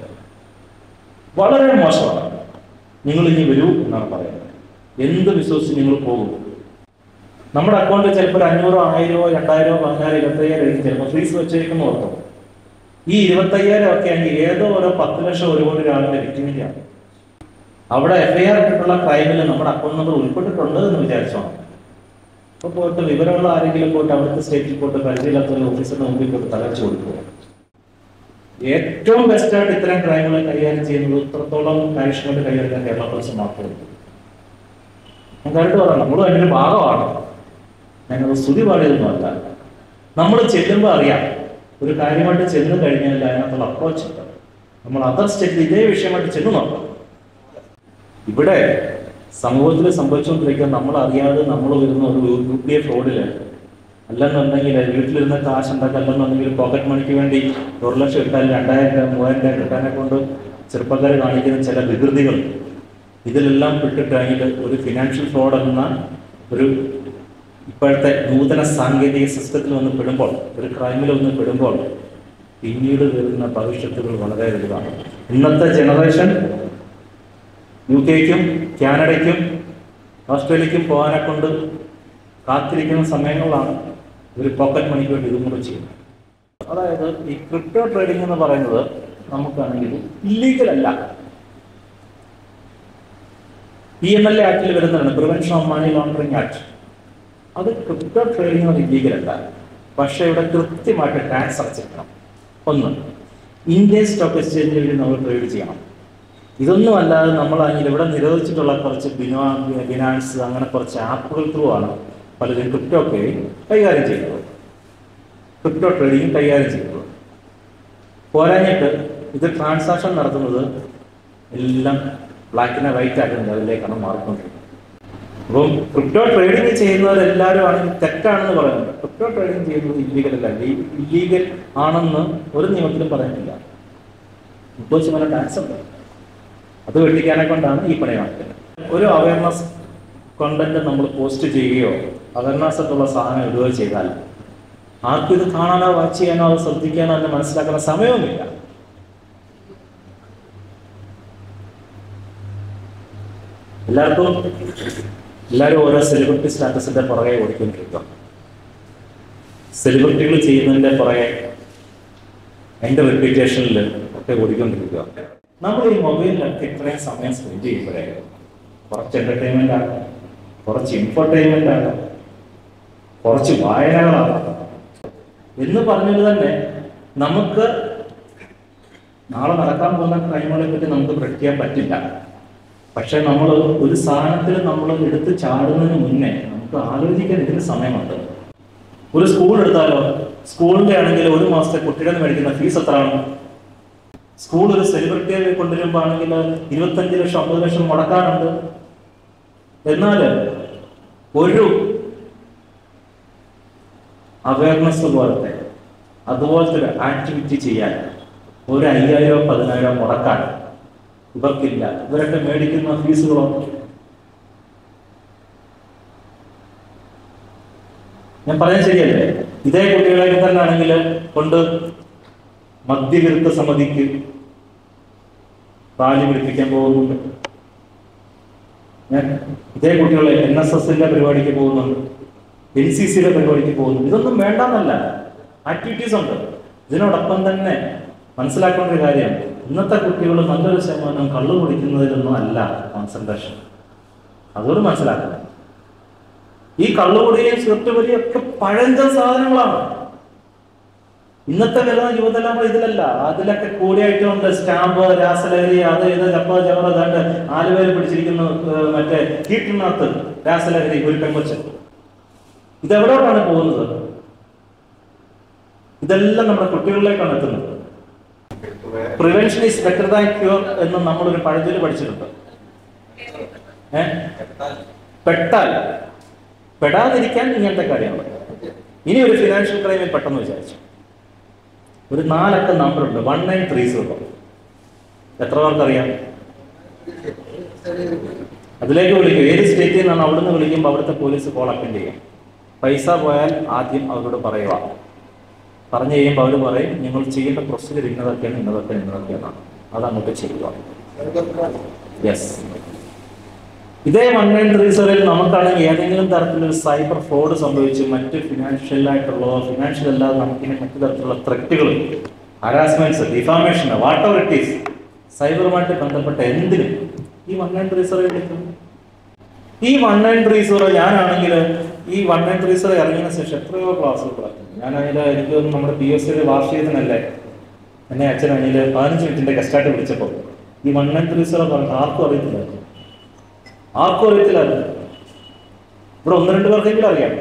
വളരെ മോശമാണ് നിങ്ങൾ ഇനി വരൂ എന്നാണ് പറയുന്നത് എന്ത് വിശ്വസിച്ച് നിങ്ങൾ പോകും നമ്മുടെ അക്കൗണ്ടിൽ ചിലപ്പോൾ ഒരു അഞ്ഞൂറോ ആയിരമോ രണ്ടായിരമോ പതിനായിരം ഇരുപത്തയ്യായിരം ആയിരിക്കും ചിലപ്പോൾ ഫീസ് വെച്ചേക്കുന്ന ഓർത്തോ ഈ ഇരുപത്തയ്യായിരം ഒക്കെ ആണെങ്കിൽ ഏതോ ഓരോ പത്ത് ലക്ഷം ഒരു കോടി ഒരാളുടെ വിക്ടിമിൻ്റെയാണ് അവിടെ എഫ്ഐആർ ഇട്ടിട്ടുള്ള ക്രൈമിൽ നമ്മുടെ അക്കൗണ്ട് നമ്പർ ഉൾപ്പെട്ടിട്ടുണ്ട് എന്ന് വിചാരിച്ചോണം അപ്പോൾ പോയിട്ട് വിവരമുള്ള ആരെങ്കിലും പോയിട്ട് അവിടുത്തെ സ്റ്റേറ്റിൽ പോയിട്ട് പരിചയമില്ലാത്ത ഒരു ഓഫീസറിന്റെ മുമ്പിൽ പോയിട്ട് തകർച്ച കൊടുക്കുക ഏറ്റവും ബെസ്റ്റായിട്ട് ഇത്തരം ക്രൈമുകൾ കൈകാര്യം ചെയ്യുന്നത് ഇത്രത്തോളം കാര്യക്ഷമമായിട്ട് കൈകാര്യം കേരള പോലീസ് മാത്രമേ ഉള്ളൂ നമുക്കായിട്ട് പറയാം നമ്മളും അതിൻ്റെ ഒരു ഭാഗമാണ് ഞങ്ങൾ സ്തുതി പാടിയതൊന്നുമല്ല നമ്മൾ ചെല്ലുമ്പോൾ അറിയാം ഒരു കാര്യമായിട്ട് ചെന്ന് കഴിഞ്ഞാൽ അതിനകത്തുള്ള അപ്രോച്ച് ഉണ്ട് നമ്മൾ അതർ സ്റ്റേറ്റിൽ ഇതേ വിഷയമായിട്ട് ചെന്ന് നോക്കാം ഇവിടെ സമൂഹത്തിൽ സംഭവിച്ചുകൊണ്ടിരിക്കുന്ന നമ്മൾ അറിയാതെ നമ്മൾ വരുന്ന ഒരു യു പി എ ഫ്രോഡില് അല്ലെന്നുണ്ടെങ്കിൽ വീട്ടിലിരുന്ന കാശ് ഉണ്ടാക്കുക അല്ലെന്നുണ്ടെങ്കിൽ പോക്കറ്റ് മണിക്ക് വേണ്ടി ഒരു ലക്ഷം ഇട്ടാൽ രണ്ടായിരം രൂപ മൂവായിരം രൂപ കിട്ടാനെ കൊണ്ട് ചെറുപ്പക്കാർ കാണിക്കുന്ന ചില വികൃതികൾ ഇതിലെല്ലാം പെട്ടിട്ടാണെങ്കിൽ ഒരു ഫിനാൻഷ്യൽ ഫ്രോഡ് എന്ന ഒരു ഇപ്പോഴത്തെ നൂതന സാങ്കേതിക സിസ്റ്റത്തിൽ വന്ന് പെടുമ്പോൾ ഒരു ക്രൈമിൽ വന്ന് പെടുമ്പോൾ പിന്നീട് വരുന്ന ഭവിഷ്യത്തുകൾ വളരെ വലുതാണ് ഇന്നത്തെ ജനറേഷൻ യു കെക്കും കാനഡയ്ക്കും ഓസ്ട്രേലിയക്കും പോകാനെ കൊണ്ട് കാത്തിരിക്കുന്ന സമയങ്ങളിലാണ് ഒരു പോക്കറ്റ് മണിക്ക് വേണ്ടി ഇതും കൂടെ ചെയ്യുന്നത് അതായത് ഈ ക്രിപ്റ്റോ ട്രേഡിംഗ് എന്ന് പറയുന്നത് നമുക്കാണെങ്കിൽ ഇല്ലീഗൽ അല്ല പി എം എൽ എ ആക്ടിൽ വരുന്നതാണ് prevention of money laundering act അത് ക്രിപ്റ്റോ ട്രേഡിംഗ് അത് ഇല്ലീഗൽ അല്ല പക്ഷേ ഇവിടെ കൃത്യമായിട്ട് ടാക്സ് അടച്ചിരിക്കണം ഒന്ന് ഇന്ത്യൻ സ്റ്റോക്ക് എക്സ്ചേഞ്ചിൽ വഴി നമ്മൾ ട്രേഡ് ചെയ്യണം ഇതൊന്നും അല്ലാതെ നമ്മൾ അതിൽ ഇവിടെ നിരോധിച്ചിട്ടുള്ള കുറച്ച് ബിനോ ബിനാൻസ് അങ്ങനെ കുറച്ച് ആപ്പുകൾ ത്രൂ ആണ് പലരും ക്രിപ്റ്റോ ഒക്കെ കൈകാര്യം ചെയ്യുന്നത് ക്രിപ്റ്റോ ട്രേഡിംഗ് കൈകാര്യം ചെയ്യുന്നത് പോരാഞ്ഞിട്ട് ഇത് ട്രാൻസാക്ഷൻ നടത്തുന്നത് എല്ലാം ബ്ലാക്കിനെ വൈറ്റ് ആക്കുന്നത് അതിലേക്കാണ് മാറിക്കൊണ്ടിരിക്കുന്നത് അപ്പം ക്രിപ്റ്റോ ട്രേഡിംഗ് ചെയ്യുന്നവരെല്ലാവരും ആണെങ്കിൽ തെറ്റാണെന്ന് പറയുന്നത് ക്രിപ്റ്റോ ട്രേഡിംഗ് ചെയ്യുന്നത് ഇല്ലീഗൽ അല്ല ഇല്ലീഗൽ ആണെന്ന് ഒരു നിയമത്തിലും പറയുന്നില്ല മുപ്പത് ശതമാനം ടാക്സ് ഉണ്ട് അത് വെട്ടിക്കാനെ കൊണ്ടാണ് ഈ പണി നടക്കുന്നത് ഒരു അവയർനെസ് കണ്ടന്റ് നമ്മൾ പോസ്റ്റ് ചെയ്യുകയോ അവയർനെസ് ആയിട്ടുള്ള സാധനം ഇടുകയോ ചെയ്താൽ ആർക്കും ഇത് കാണാനോ വാച്ച് ചെയ്യാനോ അത് ശ്രദ്ധിക്കാനോ അതിനെ മനസ്സിലാക്കുന്ന സമയവുമില്ല എല്ലാവർക്കും എല്ലാവരും ഓരോ സെലിബ്രിറ്റി സ്റ്റാറ്റസിന്റെ പുറകെ ഓടിക്കൊണ്ടിരിക്കുക സെലിബ്രിറ്റികൾ ചെയ്യുന്നതിന്റെ പുറകെ അതിന്റെ റെപ്യൂട്ടേഷനിൽ ഒക്കെ ഓടിക്കൊണ്ടിരിക്കുക നമ്മൾ ഈ മൊബൈലിലൊക്കെ ഇത്രയും സമയം സ്പെൻഡ് ചെയ്യുമ്പോഴേ കുറച്ച് എന്റർടൈൻമെന്റ് ആകാം കുറച്ച് ഇൻഫർടൈൻമെന്റ് ആകാം കുറച്ച് വായനകളാകാം എന്ന് പറഞ്ഞത് തന്നെ നമുക്ക് നാളെ നടക്കാൻ പോകുന്ന ക്രൈമുകളെ പറ്റി നമുക്ക് predict ചെയ്യാൻ പറ്റില്ല പക്ഷെ നമ്മൾ ഒരു സാധനത്തിൽ നമ്മൾ എടുത്ത് ചാടുന്നതിന് മുന്നേ നമുക്ക് ആലോചിക്കാൻ ഇതിന് സമയമുണ്ട് ഒരു സ്കൂൾ എടുത്താലോ സ്കൂളിന്റെ ആണെങ്കിൽ ഒരു മാസത്തെ കുട്ടിയുടെ നിന്ന് മേടിക്കുന്ന ഫീസ് എത്രയാണ് സ്കൂൾ ഒരു സെലിബ്രിറ്റിയെ കൊണ്ടുവരുമ്പോ ആണെങ്കിൽ ഇരുപത്തഞ്ച് ലക്ഷം അമ്പത് ലക്ഷം മുടക്കാനുണ്ട് എന്നാൽ ഒരു അവയർനെസ് പോലത്തെ അതുപോലത്തെ ഒരു ആക്ടിവിറ്റി ചെയ്യാൻ ഒരു അയ്യായിരോ പതിനായിരോ മുടക്കാൻ ഇവർക്കില്ല ഇവരൊക്കെ മേടിക്കുന്ന ഫീസുകളോ ഞാൻ പറഞ്ഞത് ശരിയല്ലേ ഇതേ കുട്ടികളെ തന്നെ ആണെങ്കിൽ കൊണ്ട് മദ്യവിരുദ്ധ സമിതിക്ക് റാലി പിടിപ്പിക്കാൻ പോകുന്നുണ്ട് ഞാൻ ഇതേ കുട്ടികളെ എൻ എസ് എസിന്റെ പരിപാടിക്ക് പോകുന്നുണ്ട് എൻ സി സിയുടെ പരിപാടിക്ക് പോകുന്നുണ്ട് ഇതൊന്നും വേണ്ടെന്നല്ല ആക്ടിവിറ്റീസ് ഉണ്ട് ഇതിനോടൊപ്പം തന്നെ മനസ്സിലാക്കേണ്ട ഒരു കാര്യം ഇന്നത്തെ കുട്ടികൾ നല്ലൊരു ശതമാനം കള്ളു കുടിക്കുന്നതിലൊന്നും അല്ല കോൺസെൻട്രേഷൻ അതുകൊണ്ട് മനസ്സിലാക്കണം ഈ കള്ളുപൊടിയും സിഗരറ്റ് വലിയും ഒക്കെ പഴഞ്ചൻ സാധനങ്ങളാണ് ഇന്നത്തെ വരുന്ന യുവതലമുറ ഇതിലല്ല അതിലൊക്കെ കൂടിയായിട്ടുണ്ട് സ്റ്റാമ്പ് രാസലഹരി അത് ഇത് ചപ്പ ചവറ ദണ്ട് ആലുവേല് പിടിച്ചിരിക്കുന്ന ഏർ, മറ്റേ കീട്ടിനകത്ത് രാസലഹരി ഒരു പെങ്കൊച്ച് ഇതെവിടോട്ടാണ് പോകുന്നത് ഇതെല്ലാം നമ്മുടെ കുട്ടികളിലേക്കാണ് എത്തുന്നത് prevention is better than cure എന്ന് നമ്മളൊരു പഴഞ്ചൊല്ലി പഠിച്ചിട്ടുണ്ട് ഏ പെട്ടാൽ പെടാതിരിക്കാൻ ഇങ്ങനത്തെ കാര്യങ്ങൾ ഇനി ഒരു ഫിനാൻഷ്യൽ ക്രൈമിൽ പെട്ടെന്ന് വിചാരിച്ചു ഒരു നാലക്ക നമ്പർ ഉണ്ട് വൺ നയൻ ത്രീ സീറോ എത്ര പേർക്ക് അറിയാം അതിലേക്ക് വിളിക്കും ഏത് സ്റ്റേറ്റിൽ നിന്നാണ് അവിടുന്ന് വിളിക്കുമ്പോൾ അവിടുത്തെ പോലീസ് കോൾ അറ്റൻഡ് ചെയ്യും പൈസ പോയാൽ ആദ്യം അവരോട് പറയുക പറഞ്ഞു കഴിയുമ്പോൾ അവർ പറയും നിങ്ങൾ ചെയ്യേണ്ട പ്രൊസീജിയർ ഇന്നതൊക്കെയാണ് ഇന്നതൊക്കെ ഇന്നതൊക്കെയാണ് അത് അങ്ങോട്ട് ചെയ്യുക യെസ് ഇതേ വൺ നയൻ ത്രീ സീറോയിൽ നമുക്കാണെങ്കിൽ ഏതെങ്കിലും തരത്തിലൊരു സൈബർ ഫ്രോഡ് സംഭവിച്ച് മറ്റ് ഫിനാൻഷ്യൽ ആയിട്ടുള്ളതോ ഫിനാൻഷ്യൽ അല്ലാതെ നമുക്കിനി മറ്റു തരത്തിലുള്ള ത്രെറ്റുകൾ harassments defamation whatever it is സൈബറുമായിട്ട് ബന്ധപ്പെട്ട എന്തിനും ഈ വൺ നയൻ ത്രീ സീറോ വിളിക്കും ഈ വൺ നയൻ ത്രീ സീറോ ഞാനാണെങ്കിൽ ഈ വൺ നയൻ ത്രീ സീറോ ഇറങ്ങിയതിനു ശേഷം എത്രയോ ക്ലാസ്സുകൾ നടത്തുന്നു ഞാൻ അതിൽ എനിക്ക് തോന്നുന്നു നമ്മുടെ പി എസ് സിയുടെ വാർഷികത്തിനല്ലേ എന്നെ അച്ഛൻ അതിൽ പതിനഞ്ച് മിനിറ്റിന്റെ ഗസ്റ്റായിട്ട് വിളിച്ചപ്പോൾ ഈ വൺ നയൻ ത്രീ സീറോ പറഞ്ഞു ആർക്കും അറിയത്തില്ലായിരുന്നു ആർക്കും അറിയത്തില്ലായിരുന്നു ഇവിടെ ഒന്ന് രണ്ട് പേർക്കെങ്കിലും അറിയാം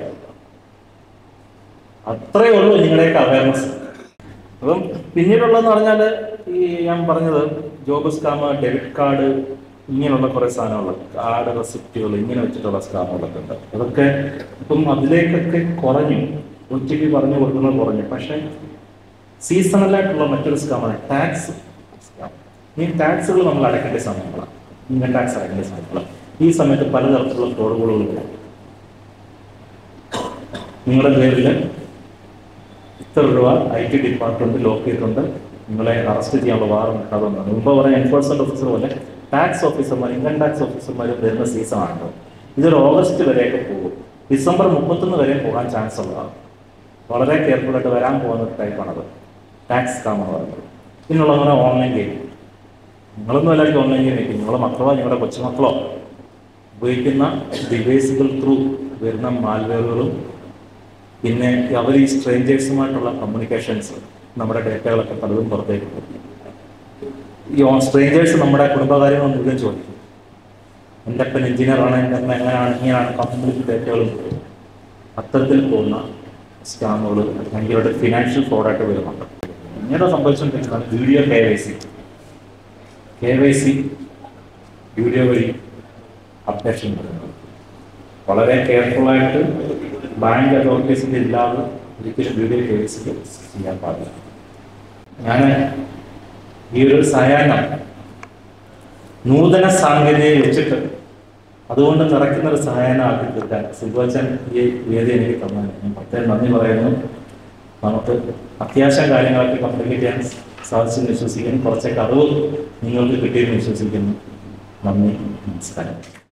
അത്രേ ഉള്ളൂ നിങ്ങളുടെയൊക്കെ അവയർനെസ് അപ്പം പിന്നീടുള്ളതെന്ന് പറഞ്ഞാൽ ഈ ഞാൻ പറഞ്ഞത് ജോബ് സ്കാം ഡെബിറ്റ് കാർഡ് ഇങ്ങനെയുള്ള കുറേ സാധനങ്ങൾ കാർഡ് റെസിപ്റ്റുകൾ ഇങ്ങനെ വെച്ചിട്ടുള്ള സ്കാമുകളൊക്കെ ഉണ്ട് അതൊക്കെ ഇപ്പം അതിലേക്കൊക്കെ കുറഞ്ഞു ഒ ടി പി പറഞ്ഞു കൊടുക്കുന്നത് കുറഞ്ഞു പക്ഷേ സീസണലായിട്ടുള്ള മറ്റൊരു സ്കാമാണ് ടാക്സ് സ്കാം ഈ ടാക്സുകൾ നമ്മൾ അടയ്ക്കേണ്ട സമയങ്ങളാണ് ഇൻകം ടാക്സ് അടയ്ക്കേണ്ട സമയങ്ങൾ ഈ സമയത്ത് പലതരത്തിലുള്ള ഫ്രോഡുകളുണ്ട് നിങ്ങളുടെ പേരിൽ ഇത്ര രൂപ ഐ ടി ഡിപ്പാർട്ട്മെന്റ് ലോക്ക് ചെയ്തിട്ടുണ്ട് നിങ്ങളെ അറസ്റ്റ് ചെയ്യാനുള്ള വാറണ്ട് ഉണ്ടാകുന്നതാണ് മുമ്പ് പറഞ്ഞ എൻഫോഴ്സ്മെന്റ് ഓഫീസർ പോലെ ടാക്സ് ഓഫീസർമാർ ഇൻകം ടാക്സ് ഓഫീസർമാർ വരുന്ന സീസണാണ് ഇതൊരു ഓഗസ്റ്റ് വരെയൊക്കെ പോകും ഡിസംബർ മുപ്പത്തൊന്ന് വരെ പോകാൻ ചാൻസ് ഉള്ളതാണ് വളരെ കെയർഫുൾ ആയിട്ട് വരാൻ പോകുന്ന ഒരു ടൈപ്പാണത് ടാക്സ് സ്കാം എന്ന് പറയുന്നത് പിന്നുള്ളത് പറഞ്ഞാൽ ഓൺലൈൻ ഗെയിം നിങ്ങളൊന്നും എല്ലാവർക്കും ഓൺലൈൻ ഗെയിം വെക്കും നിങ്ങളുടെ മക്കളോ നിങ്ങളുടെ കൊച്ചുമക്കളോ ഉപയോഗിക്കുന്ന ഡിവൈസുകൾ ത്രൂ വരുന്ന മാൽവെയറുകളും പിന്നെ അവർ ഈ സ്ട്രേഞ്ചേഴ്സുമായിട്ടുള്ള കമ്മ്യൂണിക്കേഷൻസ് നമ്മുടെ ഡേറ്റകളൊക്കെ പലതും പുറത്തേക്ക് പോകും ഈ സ്ട്രേഞ്ചേഴ്സ് നമ്മുടെ കുടുംബകാര്യങ്ങൾ മുഴുവൻ ചോദിക്കും എൻ്റെ അപ്പൻ എഞ്ചിനീയറാണ് എൻ്റെ അമ്മ എങ്ങനെയാണ് ഇങ്ങനെയാണ് കംപ്ലീറ്റ് ഡേറ്റകളും അത്തരത്തിൽ പോകുന്ന സ്കാമുകൾ ഭയങ്കരമായിട്ട് ഫിനാൻഷ്യൽ ഫ്രോഡായിട്ട് വരുന്നുണ്ട് ഇങ്ങനെ സംഭവിച്ചുകൊണ്ടിരിക്കുന്നതാണ് video K Y C K Y C video വഴി അപ്ഡേഷൻ വരുന്നത് വളരെ കെയർഫുള്ളായിട്ട് ബാങ്ക് അതോറിറ്റീസിന്റെ ഇല്ലാതെ ഒരിക്കലും വീഡിയോ കേസ് ചെയ്യാൻ പാടില്ല ഞാൻ ഈ ഒരു സായാഹ്നം നൂതന സാങ്കേതിക വെച്ചിട്ട് അതുകൊണ്ട് നിറയ്ക്കുന്ന ഒരു സഹായനം ആക്കി തീർക്കാൻ സിംബോച്ചൻ ഈ വേദി എനിക്ക് തന്നാൽ ഞാൻ പ്രത്യേകം നന്ദി പറയുന്നു നമുക്ക് അത്യാവശ്യം കാര്യങ്ങളൊക്കെ കംപ്ലീറ്റ് ചെയ്യാൻ സാധിച്ചെന്ന് വിശ്വസിക്കുന്നു കുറച്ചൊക്കെ അറിവ് നിങ്ങൾക്ക് കിട്ടിയെന്ന് വിശ്വസിക്കുന്നു നന്ദി നമസ്കാരം